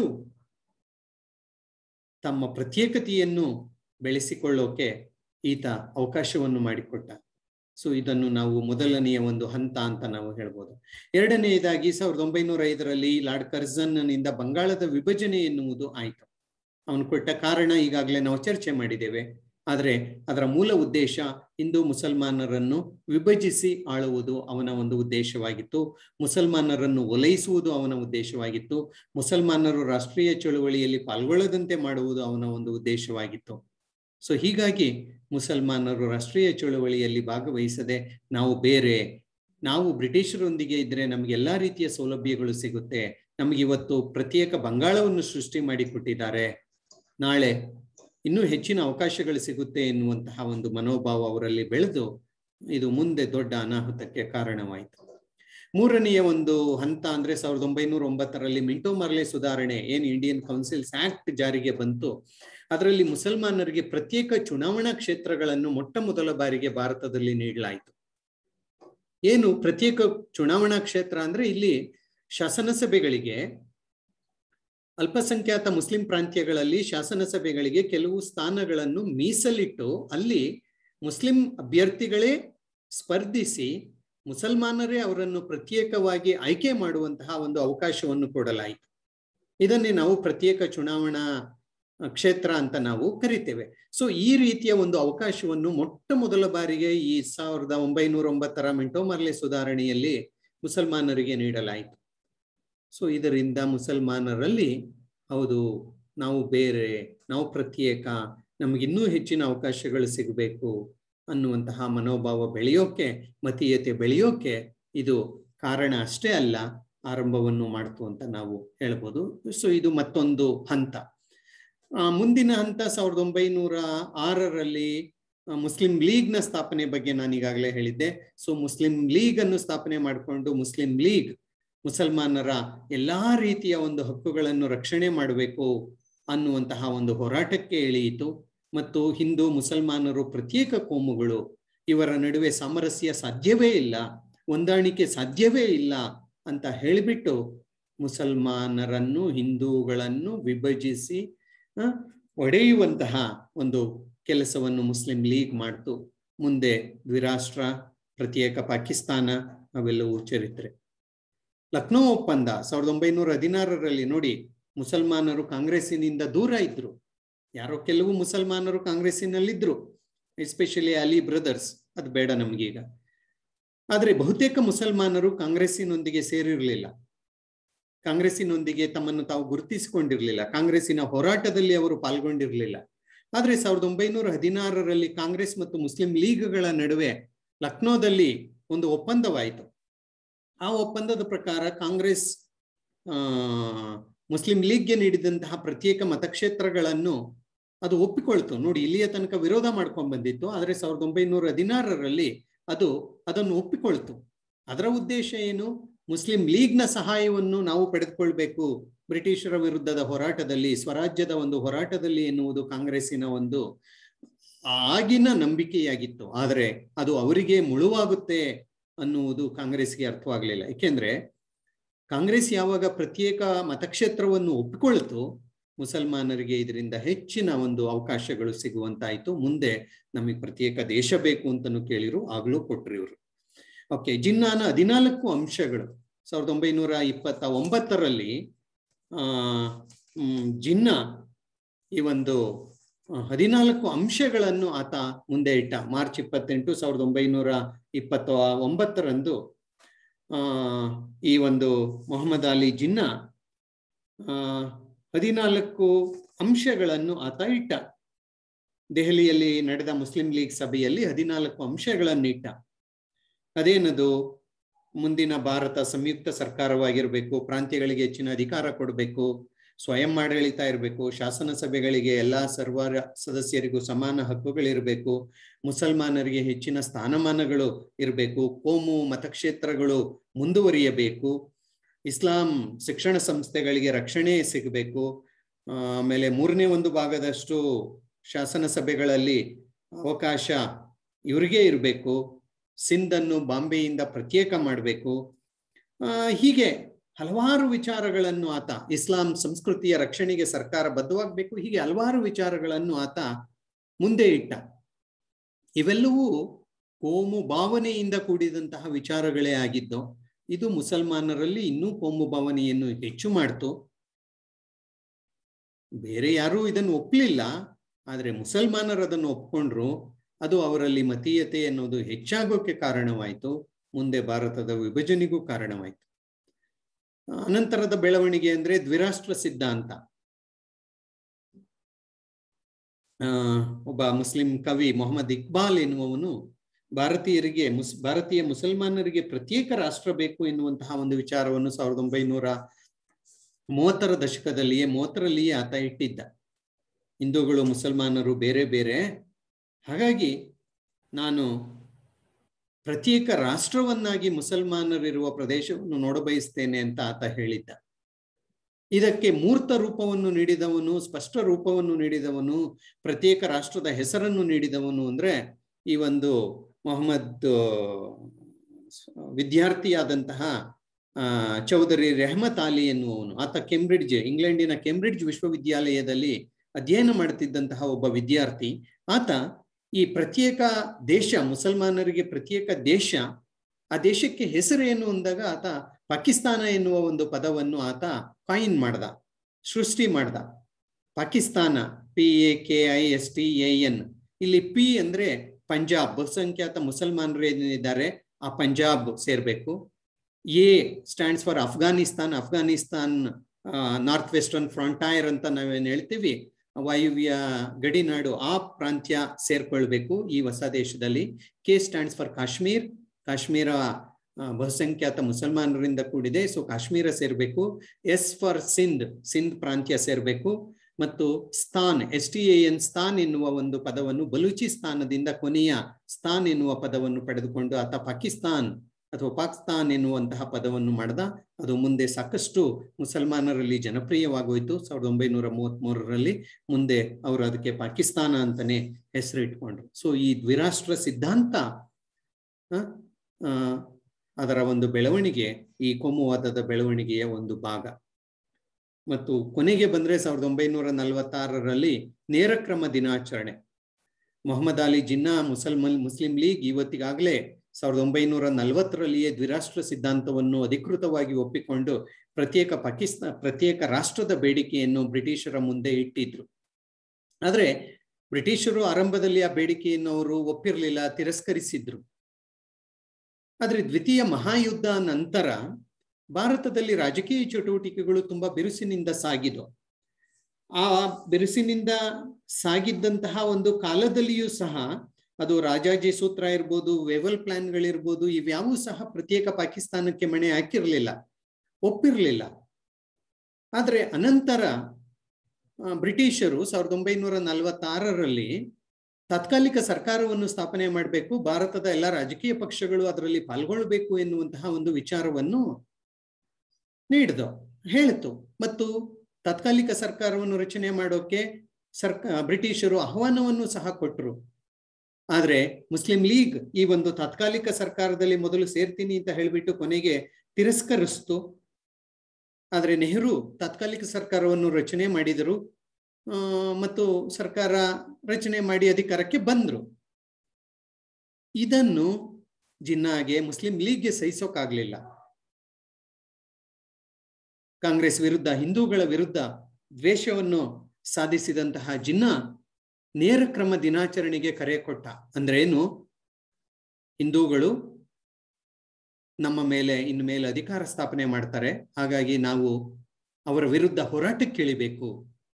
[SPEAKER 1] ತಮ್ಮ ಪ್ರತ್ಯೇಕತೆಯನ್ನು ಬೆಳೆಸಿಕೊಳ್ಳೋಕೆ ಈತ ಅವಕಾಶವನ್ನು ಮಾಡಿಕೊಟ್ಟ ಸೊ ಇದನ್ನು ನಾವು ಮೊದಲನೆಯ ಒಂದು ಹಂತ ಅಂತ ನಾವು ಹೇಳ್ಬೋದು ಎರಡನೆಯದಾಗಿ ಸಾವಿರದ ಒಂಬೈನೂರ ಐದರಲ್ಲಿ ಲಾರ್ಡ್ ಕರ್ಜನ್ನಿಂದ ಬಂಗಾಳದ ವಿಭಜನೆ ಎನ್ನುವುದು ಆಯಿತು ಅವನು ಕೊಟ್ಟ ಕಾರಣ ಈಗಾಗಲೇ ನಾವು ಚರ್ಚೆ ಮಾಡಿದ್ದೇವೆ ಆದರೆ ಅದರ ಮೂಲ ಉದ್ದೇಶ ಹಿಂದೂ ಮುಸಲ್ಮಾನರನ್ನು ವಿಭಜಿಸಿ ಆಳುವುದು ಅವನ ಒಂದು ಉದ್ದೇಶವಾಗಿತ್ತು ಮುಸಲ್ಮಾನರನ್ನು ಒಲೈಸುವುದು ಅವನ ಉದ್ದೇಶವಾಗಿತ್ತು ಮುಸಲ್ಮಾನರು ರಾಷ್ಟ್ರೀಯ ಚಳುವಳಿಯಲ್ಲಿ ಪಾಲ್ಗೊಳ್ಳದಂತೆ ಮಾಡುವುದು ಅವನ ಒಂದು ಉದ್ದೇಶವಾಗಿತ್ತು ಸೊ ಹೀಗಾಗಿ ಮುಸಲ್ಮಾನರು ರಾಷ್ಟ್ರೀಯ ಚಳುವಳಿಯಲ್ಲಿ ಭಾಗವಹಿಸದೆ ನಾವು ಬೇರೆ ನಾವು ಬ್ರಿಟಿಷರೊಂದಿಗೆ ಇದ್ರೆ ನಮ್ಗೆ ಎಲ್ಲಾ ರೀತಿಯ ಸೌಲಭ್ಯಗಳು ಸಿಗುತ್ತೆ ನಮ್ಗೆ ಇವತ್ತು ಪ್ರತ್ಯೇಕ ಬಂಗಾಳವನ್ನು ಸೃಷ್ಟಿ ಮಾಡಿಕೊಟ್ಟಿದ್ದಾರೆ ನಾಳೆ ಇನ್ನೂ ಹೆಚ್ಚಿನ ಅವಕಾಶಗಳು ಸಿಗುತ್ತೆ ಎನ್ನುವಂತಹ ಒಂದು ಮನೋಭಾವ ಅವರಲ್ಲಿ ಬೆಳೆದು ಇದು ಮುಂದೆ ದೊಡ್ಡ ಅನಾಹುತಕ್ಕೆ ಕಾರಣವಾಯಿತು ಮೂರನೆಯ ಒಂದು ಹಂತ ಅಂದ್ರೆ ಸಾವಿರದ ಒಂಬೈನೂರ ಒಂಬತ್ತರಲ್ಲಿ ಮಿಂಟೋ ಮಾರ್ಲೆ ಸುಧಾರಣೆ ಏನ್ ಇಂಡಿಯನ್ ಕೌನ್ಸಿಲ್ಸ್ ಆಕ್ಟ್ ಜಾರಿಗೆ ಬಂತು ಅದರಲ್ಲಿ ಮುಸಲ್ಮಾನರಿಗೆ ಪ್ರತ್ಯೇಕ ಚುನಾವಣಾ ಕ್ಷೇತ್ರಗಳನ್ನು ಮೊಟ್ಟ ಮೊದಲ ಬಾರಿಗೆ ಭಾರತದಲ್ಲಿ ನೀಡಲಾಯಿತು ಏನು ಪ್ರತ್ಯೇಕ ಚುನಾವಣಾ ಕ್ಷೇತ್ರ ಅಂದ್ರೆ ಇಲ್ಲಿ ಶಾಸನ ಸಭೆಗಳಿಗೆ ಅಲ್ಪಸಂಖ್ಯಾತ ಮುಸ್ಲಿಂ ಪ್ರಾಂತ್ಯಗಳಲ್ಲಿ ಶಾಸನ ಸಭೆಗಳಿಗೆ ಕೆಲವು ಸ್ಥಾನಗಳನ್ನು ಮೀಸಲಿಟ್ಟು ಅಲ್ಲಿ ಮುಸ್ಲಿಂ ಅಭ್ಯರ್ಥಿಗಳೇ ಸ್ಪರ್ಧಿಸಿ ಮುಸಲ್ಮಾನರೇ ಅವರನ್ನು ಪ್ರತ್ಯೇಕವಾಗಿ ಆಯ್ಕೆ ಮಾಡುವಂತಹ ಒಂದು ಅವಕಾಶವನ್ನು ಕೊಡಲಾಯಿತು ಇದನ್ನೇ ನಾವು ಪ್ರತ್ಯೇಕ ಚುನಾವಣಾ ಕ್ಷೇತ್ರ ಅಂತ ನಾವು ಕರಿತೇವೆ ಸೊ ಈ ರೀತಿಯ ಒಂದು ಅವಕಾಶವನ್ನು ಮೊಟ್ಟ ಮೊದಲ ಬಾರಿಗೆ ಈ ಸಾವಿರದ ಒಂಬೈನೂರ ಒಂಬತ್ತರ ಮಿಂಟೋಮರ್ಲೆ ಸುಧಾರಣೆಯಲ್ಲಿ ಮುಸಲ್ಮಾನರಿಗೆ ನೀಡಲಾಯಿತು ಸೊ ಇದರಿಂದ ಮುಸಲ್ಮಾನರಲ್ಲಿ ಹೌದು ನಾವು ಬೇರೆ ನಾವು ಪ್ರತ್ಯೇಕ ನಮಗಿನ್ನೂ ಹೆಚ್ಚಿನ ಅವಕಾಶಗಳು ಸಿಗಬೇಕು ಅನ್ನುವಂತಹ ಮನೋಭಾವ ಬೆಳೆಯೋಕೆ ಮತೀಯತೆ ಬೆಳೆಯೋಕೆ ಇದು ಕಾರಣ ಅಷ್ಟೇ ಅಲ್ಲ ಆರಂಭವನ್ನು ಮಾಡ್ತು ಅಂತ ನಾವು ಹೇಳ್ಬೋದು ಸೊ ಇದು ಮತ್ತೊಂದು ಹಂತ ಮುಂದಿನ ಹಂತ ಸಾವಿರದ ಒಂಬೈನೂರ ಆರರಲ್ಲಿ ಮುಸ್ಲಿಂ ಲೀಗ್ ನ ಸ್ಥಾಪನೆ ಬಗ್ಗೆ ನಾನು ಈಗಾಗಲೇ ಹೇಳಿದ್ದೆ ಸೊ ಮುಸ್ಲಿಂ ಲೀಗ್ ಅನ್ನು ಸ್ಥಾಪನೆ ಮಾಡಿಕೊಂಡು ಮುಸ್ಲಿಂ ಲೀಗ್ ಮುಸಲ್ಮಾನರ ಎಲ್ಲಾ ರೀತಿಯ ಒಂದು ಹಕ್ಕುಗಳನ್ನು ರಕ್ಷಣೆ ಮಾಡಬೇಕು ಅನ್ನುವಂತಹ ಒಂದು ಹೋರಾಟಕ್ಕೆ ಇಳಿಯಿತು ಮತ್ತು ಹಿಂದೂ ಮುಸಲ್ಮಾನರು ಪ್ರತ್ಯೇಕ ಕೋಮುಗಳು ಇವರ ನಡುವೆ ಸಾಮರಸ್ಯ ಸಾಧ್ಯವೇ ಇಲ್ಲ ಹೊಂದಾಣಿಕೆ ಸಾಧ್ಯವೇ ಇಲ್ಲ ಅಂತ ಹೇಳಿಬಿಟ್ಟು ಮುಸಲ್ಮಾನರನ್ನು ಹಿಂದೂಗಳನ್ನು ವಿಭಜಿಸಿ ಒಡೆಯುವಂತಹ ಒಂದು ಕೆಲಸವನ್ನು ಮುಸ್ಲಿಂ ಲೀಗ್ ಮಾಡ್ತು ಮುಂದೆ ದ್ವಿರಾಷ್ಟ್ರ ಪ್ರತ್ಯೇಕ ಪಾಕಿಸ್ತಾನ ಅವೆಲ್ಲವೂ ಚರಿತ್ರೆ ಲಕ್ನೋ ಒಪ್ಪಂದ ಸಾವಿರದ ಒಂಬೈನೂರ ಹದಿನಾರರಲ್ಲಿ ನೋಡಿ ಮುಸಲ್ಮಾನರು ಕಾಂಗ್ರೆಸ್ಸಿನಿಂದ ದೂರ ಇದ್ರು ಯಾರೋ ಕೆಲವು ಮುಸಲ್ಮಾನರು ಕಾಂಗ್ರೆಸ್ಸಿನಲ್ಲಿದ್ರು ಎಸ್ಪೆಷಲಿ ಅಲಿ ಬ್ರದರ್ಸ್ ಅದು ಬೇಡ ನಮಗೀಗ ಆದ್ರೆ ಬಹುತೇಕ ಮುಸಲ್ಮಾನರು ಕಾಂಗ್ರೆಸ್ಸಿನೊಂದಿಗೆ ಸೇರಿರಲಿಲ್ಲ ಕಾಂಗ್ರೆಸ್ಸಿನೊಂದಿಗೆ ತಮ್ಮನ್ನು ತಾವು ಗುರುತಿಸಿಕೊಂಡಿರ್ಲಿಲ್ಲ ಕಾಂಗ್ರೆಸ್ಸಿನ ಹೋರಾಟದಲ್ಲಿ ಅವರು ಪಾಲ್ಗೊಂಡಿರಲಿಲ್ಲ ಆದ್ರೆ ಸಾವಿರದ ಒಂಬೈನೂರ ಹದಿನಾರರಲ್ಲಿ ಕಾಂಗ್ರೆಸ್ ಮತ್ತು ಮುಸ್ಲಿಂ ಲೀಗ್ಗಳ ನಡುವೆ ಲಕ್ನೋದಲ್ಲಿ ಒಂದು ಒಪ್ಪಂದವಾಯಿತು ಆ ಒಪ್ಪಂದದ ಪ್ರಕಾರ ಕಾಂಗ್ರೆಸ್ ಆ ಮುಸ್ಲಿಂ ಲೀಗ್ಗೆ ನೀಡಿದಂತಹ ಪ್ರತ್ಯೇಕ ಮತಕ್ಷೇತ್ರಗಳನ್ನು ಅದು ಒಪ್ಪಿಕೊಳ್ತು ನೋಡಿ ಇಲ್ಲಿಯ ತನಕ ವಿರೋಧ ಮಾಡ್ಕೊಂಡ್ ಬಂದಿತ್ತು ಆದ್ರೆ ಸಾವಿರದ ಒಂಬೈನೂರ ಹದಿನಾರರಲ್ಲಿ ಅದು ಅದನ್ನು ಒಪ್ಪಿಕೊಳ್ತು ಅದರ ಉದ್ದೇಶ ಏನು ಮುಸ್ಲಿಂ ಲೀಗ್ನ ಸಹಾಯವನ್ನು ನಾವು ಪಡೆದುಕೊಳ್ಬೇಕು ಬ್ರಿಟಿಷರ ವಿರುದ್ಧದ ಹೋರಾಟದಲ್ಲಿ ಸ್ವರಾಜ್ಯದ ಒಂದು ಹೋರಾಟದಲ್ಲಿ ಎನ್ನುವುದು ಕಾಂಗ್ರೆಸ್ಸಿನ ಒಂದು ಆಗಿನ ನಂಬಿಕೆಯಾಗಿತ್ತು ಆದರೆ ಅದು ಅವರಿಗೆ ಮುಳುವಾಗುತ್ತೆ ಅನ್ನುವುದು ಕಾಂಗ್ರೆಸ್ಗೆ ಅರ್ಥವಾಗಲಿಲ್ಲ ಏಕೆಂದ್ರೆ ಕಾಂಗ್ರೆಸ್ ಯಾವಾಗ ಪ್ರತ್ಯೇಕ ಮತಕ್ಷೇತ್ರವನ್ನು ಒಪ್ಪಿಕೊಳ್ತು ಮುಸಲ್ಮಾನರಿಗೆ ಇದರಿಂದ ಹೆಚ್ಚಿನ ಒಂದು ಅವಕಾಶಗಳು ಸಿಗುವಂತಾಯ್ತು ಮುಂದೆ ನಮಗೆ ಪ್ರತ್ಯೇಕ ದೇಶ ಬೇಕು ಅಂತನೂ ಕೇಳಿರು ಆಗ್ಲೂ ಕೊಟ್ರು ಇವರು ಓಕೆ ಜಿನ್ನಾನ ಹದಿನಾಲ್ಕು ಅಂಶಗಳು ಸಾವಿರದ ಒಂಬೈನೂರ ಇಪ್ಪತ್ತ ಒಂಬತ್ತರಲ್ಲಿ ಆ ಜಿನ್ನ ಈ ಒಂದು ಹದಿನಾಲ್ಕು ಅಂಶಗಳನ್ನು ಆತ ಮುಂದೆ ಇಟ್ಟ ಮಾರ್ಚ್ ಇಪ್ಪತ್ತೆಂಟು ಸಾವಿರದ ಒಂಬೈನೂರ ಇಪ್ಪತ್ತ ಒಂಬತ್ತರಂದು ಆ ಈ ಒಂದು ಮೊಹಮ್ಮದ್ ಅಲಿ ಜಿನ್ನ ಆ ಹದಿನಾಲ್ಕು ಅಂಶಗಳನ್ನು ಆತ ಇಟ್ಟ ದೆಹಲಿಯಲ್ಲಿ ನಡೆದ ಮುಸ್ಲಿಂ ಲೀಗ್ ಸಭೆಯಲ್ಲಿ ಹದಿನಾಲ್ಕು ಅಂಶಗಳನ್ನು ಇಟ್ಟ ಅದೇನದು ಮುಂದಿನ ಭಾರತ ಸಂಯುಕ್ತ ಸರ್ಕಾರವಾಗಿರ್ಬೇಕು ಪ್ರಾಂತ್ಯಗಳಿಗೆ ಹೆಚ್ಚಿನ ಅಧಿಕಾರ ಕೊಡಬೇಕು ಸ್ವಯಂ ಆಡಳಿತ ಇರಬೇಕು ಶಾಸನ ಸಭೆಗಳಿಗೆ ಎಲ್ಲಾ ಸರ್ವ ಸದಸ್ಯರಿಗೂ ಸಮಾನ ಹಕ್ಕುಗಳಿರಬೇಕು ಮುಸಲ್ಮಾನರಿಗೆ ಹೆಚ್ಚಿನ ಸ್ಥಾನಮಾನಗಳು ಇರಬೇಕು ಕೋಮು ಮತಕ್ಷೇತ್ರಗಳು ಮುಂದುವರಿಯಬೇಕು ಇಸ್ಲಾಂ ಶಿಕ್ಷಣ ಸಂಸ್ಥೆಗಳಿಗೆ ರಕ್ಷಣೆ ಸಿಗಬೇಕು ಆಮೇಲೆ ಮೂರನೇ ಒಂದು ಭಾಗದಷ್ಟು ಶಾಸನ ಸಭೆಗಳಲ್ಲಿ ಅವಕಾಶ ಇವರಿಗೆ ಇರಬೇಕು ಸಿಂಧನ್ನು ಬಾಂಬೆಯಿಂದ ಪ್ರತ್ಯೇಕ ಮಾಡಬೇಕು ಹೀಗೆ ಹಲವಾರು ವಿಚಾರಗಳನ್ನು ಆತ ಇಸ್ಲಾಂ ಸಂಸ್ಕೃತಿಯ ರಕ್ಷಣೆಗೆ ಸರ್ಕಾರ ಬದ್ಧವಾಗಬೇಕು ಹೀಗೆ ಹಲವಾರು ವಿಚಾರಗಳನ್ನು ಆತ ಮುಂದೆ ಇಟ್ಟ ಇವೆಲ್ಲವೂ ಕೋಮು ಭಾವನೆಯಿಂದ ಕೂಡಿದಂತಹ ವಿಚಾರಗಳೇ ಆಗಿದ್ದು ಇದು ಮುಸಲ್ಮಾನರಲ್ಲಿ ಇನ್ನೂ ಕೋಮು ಭಾವನೆಯನ್ನು ಹೆಚ್ಚು ಮಾಡ್ತು ಬೇರೆ ಯಾರೂ ಇದನ್ನು ಒಪ್ಪಲಿಲ್ಲ ಆದರೆ ಮುಸಲ್ಮಾನರು ಅದನ್ನು ಒಪ್ಕೊಂಡ್ರು ಅದು ಅವರಲ್ಲಿ ಮತೀಯತೆ ಅನ್ನೋದು ಹೆಚ್ಚಾಗೋಕೆ ಕಾರಣವಾಯಿತು ಮುಂದೆ ಭಾರತದ ವಿಭಜನೆಗೂ ಕಾರಣವಾಯಿತು ಅನಂತರದ ಬೆಳವಣಿಗೆ ಅಂದ್ರೆ ದ್ವಿರಾಷ್ಟ್ರ ಸಿದ್ಧಾಂತ ಆ ಒಬ್ಬ ಮುಸ್ಲಿಂ ಕವಿ ಮೊಹಮ್ಮದ್ ಇಕ್ಬಾಲ್ ಎನ್ನುವವನು ಭಾರತೀಯರಿಗೆ ಮುಸ್ ಭಾರತೀಯ ಮುಸಲ್ಮಾನರಿಗೆ ಪ್ರತ್ಯೇಕ ರಾಷ್ಟ್ರ ಬೇಕು ಎನ್ನುವಂತಹ ಒಂದು ವಿಚಾರವನ್ನು ಸಾವಿರದ ಒಂಬೈನೂರ ಮೂವತ್ತರ ದಶಕದಲ್ಲಿಯೇ ಮೂವತ್ತರಲ್ಲಿಯೇ ಆತ ಇಟ್ಟಿದ್ದ ಹಿಂದೂಗಳು ಮುಸಲ್ಮಾನರು ಬೇರೆ ಬೇರೆ ಹಾಗಾಗಿ ನಾನು ಪ್ರತ್ಯೇಕ ರಾಷ್ಟ್ರವನ್ನಾಗಿ ಮುಸಲ್ಮಾನರಿರುವ ಪ್ರದೇಶವನ್ನು ನೋಡಬಯಸ್ತೇನೆ ಅಂತ ಆತ ಹೇಳಿದ್ದ ಇದಕ್ಕೆ ಮೂರ್ತ ರೂಪವನ್ನು ನೀಡಿದವನು ಸ್ಪಷ್ಟ ರೂಪವನ್ನು ನೀಡಿದವನು ಪ್ರತ್ಯೇಕ ರಾಷ್ಟ್ರದ ಹೆಸರನ್ನು ನೀಡಿದವನು ಅಂದ್ರೆ ಈ ಒಂದು ಮೊಹಮ್ಮದ್ ವಿದ್ಯಾರ್ಥಿಯಾದಂತಹ ಚೌಧರಿ ರೆಹಮತ್ ಅಲಿ ಎನ್ನುವವನು ಆತ ಕೆಂಬ್ರಿಡ್ಜ್ ಇಂಗ್ಲೆಂಡಿನ ಕೆಂಬ್ರಿಡ್ಜ್ ವಿಶ್ವವಿದ್ಯಾಲಯದಲ್ಲಿ ಅಧ್ಯಯನ ಮಾಡುತ್ತಿದ್ದಂತಹ ಒಬ್ಬ ವಿದ್ಯಾರ್ಥಿ ಆತ ಈ ಪ್ರತ್ಯೇಕ ದೇಶ ಮುಸಲ್ಮಾನರಿಗೆ ಪ್ರತ್ಯೇಕ ದೇಶ ಆ ದೇಶಕ್ಕೆ ಹೆಸರೇನು ಅಂದಾಗ ಆತ ಪಾಕಿಸ್ತಾನ ಎನ್ನುವ ಒಂದು ಪದವನ್ನು ಆತ ಕಾಯಿನ್ ಮಾಡ್ದ ಸೃಷ್ಟಿ ಮಾಡ್ದ Pakistan P A K I S T A N ಇಲ್ಲಿ ಪಿ ಅಂದ್ರೆ ಪಂಜಾಬ್ ಬಹುಸಂಖ್ಯಾತ ಮುಸಲ್ಮಾನರು ಏನಿದ್ದಾರೆ ಆ ಪಂಜಾಬ್ ಸೇರ್ಬೇಕು A stands for Afghanistan Afghanistan north western frontier ಅಂತ ನಾವೇನು ಹೇಳ್ತೀವಿ ವಾಯುವ್ಯ ಗಡಿನಾಡು ಆ ಪ್ರಾಂತ್ಯ ಸೇರ್ಕೊಳ್ಬೇಕು ಈ ಹೊಸ ದೇಶದಲ್ಲಿ K stands for Kashmir Kashmir ಬಹುಸಂಖ್ಯಾತ ಮುಸಲ್ಮಾನರಿಂದ ಕೂಡಿದೆ ಸೊ ಕಾಶ್ಮೀರ ಸೇರ್ಬೇಕು ಎಸ್ ಫಾರ್ ಸಿಂಧ್ ಸಿಂಧ್ ಪ್ರಾಂತ್ಯ ಸೇರ್ಬೇಕು ಮತ್ತು ಸ್ಥಾನ್ ಎಸ್ ಟಿ ಎನ್ ಸ್ಥಾನ್ ಎನ್ನುವ ಒಂದು ಪದವನ್ನು ಬಲೂಚಿಸ್ತಾನದಿಂದ ಕೊನೆಯ ಸ್ಥಾನ್ ಎನ್ನುವ ಪದವನ್ನು ಪಡೆದುಕೊಂಡು ಆತ ಪಾಕಿಸ್ತಾನ್ ಅಥವಾ ಪಾಕಿಸ್ತಾನ್ ಎನ್ನುವಂತಹ ಪದವನ್ನು ಮಾಡ್ದ ಅದು ಮುಂದೆ ಸಾಕಷ್ಟು ಮುಸಲ್ಮಾನರಲ್ಲಿ ಜನಪ್ರಿಯವಾಗೋಯ್ತು ಸಾವಿರದ ಒಂಬೈನೂರ ಮೂವತ್ತ್ ಮೂರರಲ್ಲಿ ಮುಂದೆ ಅವರು ಅದಕ್ಕೆ ಪಾಕಿಸ್ತಾನ ಅಂತಾನೆ ಹೆಸರು ಇಟ್ಕೊಂಡ್ರು ಸೊ ಈ ದ್ವಿರಾಷ್ಟ್ರ ಸಿದ್ಧಾಂತ ಅದರ ಒಂದು ಬೆಳವಣಿಗೆ ಈ ಕೋಮುವಾದದ ಬೆಳವಣಿಗೆಯ ಒಂದು ಭಾಗ ಮತ್ತು ಕೊನೆಗೆ ಬಂದ್ರೆ ಸಾವಿರದ ಒಂಬೈನೂರ ನಲವತ್ತಾರರಲ್ಲಿ ನೇರಕ್ರಮ ದಿನಾಚರಣೆ ಮೊಹಮ್ಮದ್ ಅಲಿ ಜಿನ್ನಾ ಮುಸಲ್ಮನ್ ಮುಸ್ಲಿಂ ಲೀಗ್ ಇವತ್ತಿಗಾಗಲೇ ಸಾವಿರದ ಒಂಬೈನೂರ ನಲವತ್ತರಲ್ಲಿಯೇ ದ್ವಿರಾಷ್ಟ್ರ ಸಿದ್ಧಾಂತವನ್ನು ಅಧಿಕೃತವಾಗಿ ಒಪ್ಪಿಕೊಂಡು ಪ್ರತ್ಯೇಕ ಪಾಕಿಸ್ತಾನ ಪ್ರತ್ಯೇಕ ರಾಷ್ಟ್ರದ ಬೇಡಿಕೆಯನ್ನು ಬ್ರಿಟಿಷರ ಮುಂದೆ ಇಟ್ಟಿದ್ರು ಆದ್ರೆ ಬ್ರಿಟಿಷರು ಆರಂಭದಲ್ಲಿ ಆ ಬೇಡಿಕೆಯನ್ನು ಅವರು ಒಪ್ಪಿರಲಿಲ್ಲ ತಿರಸ್ಕರಿಸಿದ್ರು ಆದ್ರೆ ದ್ವಿತೀಯ ಮಹಾಯುದ್ಧ ನಂತರ ಭಾರತದಲ್ಲಿ ರಾಜಕೀಯ ಚಟುವಟಿಕೆಗಳು ತುಂಬಾ ಬಿರುಸಿನಿಂದ ಸಾಗಿದವು ಆ ಬಿರುಸಿನಿಂದ ಸಾಗಿದ್ದಂತಹ ಒಂದು ಕಾಲದಲ್ಲಿಯೂ ಸಹ ಅದು ರಾಜಾಜಿ ಸೂತ್ರ ಇರ್ಬೋದು ವೆವಲ್ ಪ್ಲಾನ್ಗಳಿರ್ಬೋದು ಇವ್ಯಾವೂ ಸಹ ಪ್ರತ್ಯೇಕ ಪಾಕಿಸ್ತಾನಕ್ಕೆ ಮಣೆ ಹಾಕಿರ್ಲಿಲ್ಲ ಒಪ್ಪಿರ್ಲಿಲ್ಲ ಆದ್ರೆ ಅನಂತರ ಬ್ರಿಟಿಷರು ಸಾವಿರದ ಒಂಬೈನೂರ ನಲವತ್ತಾರರಲ್ಲಿ ತಾತ್ಕಾಲಿಕ ಸರ್ಕಾರವನ್ನು ಸ್ಥಾಪನೆ ಮಾಡಬೇಕು ಭಾರತದ ಎಲ್ಲ ರಾಜಕೀಯ ಪಕ್ಷಗಳು ಅದರಲ್ಲಿ ಪಾಲ್ಗೊಳ್ಬೇಕು ಎನ್ನುವಂತಹ ಒಂದು ವಿಚಾರವನ್ನು ನೀಡಿದು ಹೇಳಿತು ಮತ್ತು ತಾತ್ಕಾಲಿಕ ಸರ್ಕಾರವನ್ನು ರಚನೆ ಮಾಡೋಕೆ ಸರ್ಕ ಬ್ರಿಟಿಷರು ಆಹ್ವಾನವನ್ನು ಸಹ ಕೊಟ್ಟರು ಆದ್ರೆ ಮುಸ್ಲಿಂ ಲೀಗ್ ಈ ಒಂದು ತಾತ್ಕಾಲಿಕ ಸರ್ಕಾರದಲ್ಲಿ ಮೊದಲು ಸೇರ್ತೀನಿ ಅಂತ ಹೇಳಿಬಿಟ್ಟು ಕೊನೆಗೆ ತಿರಸ್ಕರಿಸ್ತು ಆದ್ರೆ ನೆಹರು ತಾತ್ಕಾಲಿಕ ಸರ್ಕಾರವನ್ನು ರಚನೆ ಮಾಡಿದರು ಮತ್ತು ಸರ್ಕಾರ ರಚನೆ ಮಾಡಿ ಅಧಿಕಾರಕ್ಕೆ ಬಂದ್ರು ಇದನ್ನು ಜಿನ್ನಾಗೆ ಮುಸ್ಲಿಂ ಲೀಗ್ಗೆ ಸಹಿಸೋಕಾಗ್ಲಿಲ್ಲ ಕಾಂಗ್ರೆಸ್ ವಿರುದ್ಧ ಹಿಂದೂಗಳ ವಿರುದ್ಧ ದ್ವೇಷವನ್ನು ಸಾಧಿಸಿದಂತಹ ಜಿನ್ನಾ ನೇರ ಕ್ರಮ ದಿನಾಚರಣೆಗೆ ಕರೆ ಕೊಟ್ಟ ಅಂದ್ರೆ ಏನು ಹಿಂದೂಗಳು ನಮ್ಮ ಮೇಲೆ ಇನ್ನು ಮೇಲೆ ಅಧಿಕಾರ ಸ್ಥಾಪನೆ ಮಾಡ್ತಾರೆ ಹಾಗಾಗಿ ನಾವು ಅವರ ವಿರುದ್ಧ ಹೋರಾಟಕ್ಕೆ ಇಳಿಬೇಕು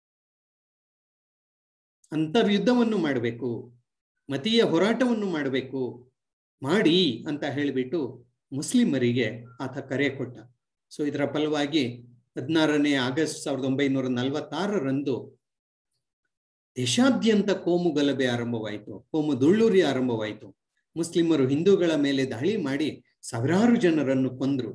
[SPEAKER 1] ಅಂತರ್ಯುದ್ಧವನ್ನು ಮಾಡಬೇಕು ಮತೀಯ ಹೋರಾಟವನ್ನು ಮಾಡಬೇಕು ಮಾಡಿ ಅಂತ ಹೇಳಿಬಿಟ್ಟು ಮುಸ್ಲಿಮರಿಗೆ ಆತ ಕರೆ ಕೊಟ್ಟ ಸೊ ಇದರ ಫಲವಾಗಿ ಹದಿನಾರನೇ ಆಗಸ್ಟ್ ಸಾವಿರದ ಒಂಬೈನೂರ ನಲವತ್ತಾರರಂದು ದೇಶಾದ್ಯಂತ ಕೋಮು ಗಲಭೆ ಆರಂಭವಾಯಿತು ಕೋಮು ದುಳ್ಳೂರಿ ಆರಂಭವಾಯಿತು ಮುಸ್ಲಿಮರು ಹಿಂದೂಗಳ ಮೇಲೆ ದಾಳಿ ಮಾಡಿ ಸಾವಿರಾರು ಜನರನ್ನು ಕೊಂದ್ರು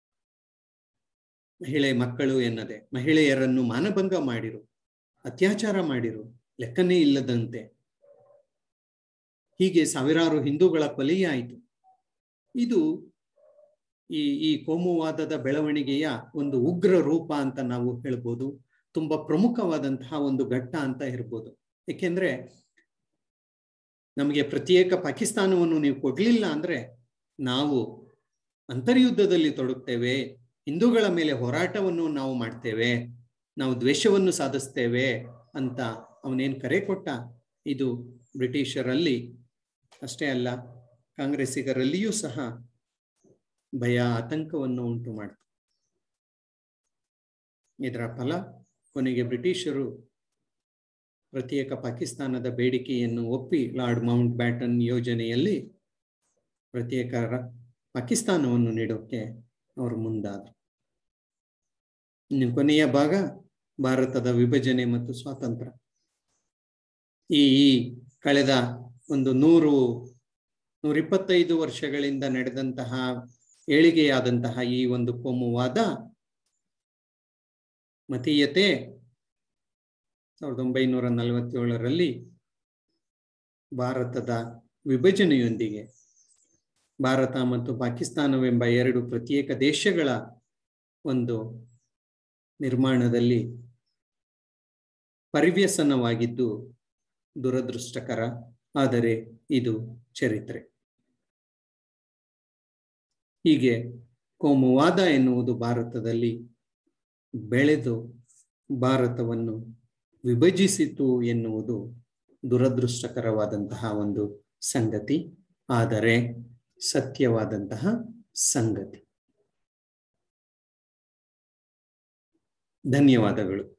[SPEAKER 1] ಮಹಿಳೆ ಮಕ್ಕಳು ಎನ್ನದೆ ಮಹಿಳೆಯರನ್ನು ಮಾನಭಂಗ ಮಾಡಿರು ಅತ್ಯಾಚಾರ ಮಾಡಿರು ಲೆಕ್ಕನೇ ಇಲ್ಲದಂತೆ ಹೀಗೆ ಸಾವಿರಾರು ಹಿಂದೂಗಳ ಕೊಲೆಯಾಯಿತು ಇದು ಈ ಈ ಕೋಮುವಾದದ ಬೆಳವಣಿಗೆಯ ಒಂದು ಉಗ್ರ ರೂಪ ಅಂತ ನಾವು ಹೇಳ್ಬೋದು ತುಂಬಾ ಪ್ರಮುಖವಾದಂತಹ ಒಂದು ಘಟ್ಟ ಅಂತ ಇರ್ಬೋದು ಏಕೆಂದ್ರೆ ನಮಗೆ ಪ್ರತ್ಯೇಕ ಪಾಕಿಸ್ತಾನವನ್ನು ನೀವು ಕೊಡ್ಲಿಲ್ಲ ಅಂದ್ರೆ ನಾವು ಅಂತರ್ಯುದ್ಧದಲ್ಲಿ ತೊಡಗ್ತೇವೆ ಹಿಂದೂಗಳ ಮೇಲೆ ಹೋರಾಟವನ್ನು ನಾವು ಮಾಡ್ತೇವೆ ನಾವು ದ್ವೇಷವನ್ನು ಸಾಧಿಸ್ತೇವೆ ಅಂತ ಅವನೇನ್ ಕರೆ ಕೊಟ್ಟ ಇದು ಬ್ರಿಟಿಷರಲ್ಲಿ ಅಷ್ಟೇ ಅಲ್ಲ ಕಾಂಗ್ರೆಸ್ಸಿಗರಲ್ಲಿಯೂ ಸಹ ಭಯ ಆತಂಕವನ್ನು ಉಂಟು ಮಾಡ್ತು ಇದರ ಫಲ ಕೊನೆಗೆ ಬ್ರಿಟಿಷರು ಪ್ರತ್ಯೇಕ ಪಾಕಿಸ್ತಾನದ ಬೇಡಿಕೆಯನ್ನು ಒಪ್ಪಿ ಲಾರ್ಡ್ ಮೌಂಟ್ ಬ್ಯಾಟನ್ ಯೋಜನೆಯಲ್ಲಿ ಪ್ರತ್ಯೇಕ ಪಾಕಿಸ್ತಾನವನ್ನು ನೀಡೋಕೆ ಅವರು ಮುಂದಾದರು ಇನ್ನು ಕೊನೆಯ ಭಾಗ ಭಾರತದ ವಿಭಜನೆ ಮತ್ತು ಸ್ವಾತಂತ್ರ್ಯ ಈ ಈ ಕಳೆದ ಒಂದು ನೂರು ನೂರಿಪ್ಪತ್ತೈದು ವರ್ಷಗಳಿಂದ ನಡೆದಂತಹ ಏಳಿಗೆಯಾದಂತಹ ಈ ಒಂದು ಕೋಮುವಾದ ಮತೀಯತೆ ಸಾವಿರದ ಒಂಬೈನೂರ ನಲವತ್ತೇಳರಲ್ಲಿ ಭಾರತದ ವಿಭಜನೆಯೊಂದಿಗೆ ಭಾರತ ಮತ್ತು ಪಾಕಿಸ್ತಾನವೆಂಬ ಎರಡು ಪ್ರತ್ಯೇಕ ದೇಶಗಳ ಒಂದು ನಿರ್ಮಾಣದಲ್ಲಿ ಪರಿವ್ಯಸನವಾಗಿದ್ದು ದುರದೃಷ್ಟಕರ ಆದರೆ ಇದು ಚರಿತ್ರೆ ಹೀಗೆ ಕೋಮುವಾದ ಎನ್ನುವುದು ಭಾರತದಲ್ಲಿ ಬೆಳೆದು ಭಾರತವನ್ನು ವಿಭಜಿಸಿತು ಎನ್ನುವುದು ದುರದೃಷ್ಟಕರವಾದಂತಹ ಒಂದು ಸಂಗತಿ ಆದರೆ ಸತ್ಯವಾದಂತಹ ಸಂಗತಿ ಧನ್ಯವಾದಗಳು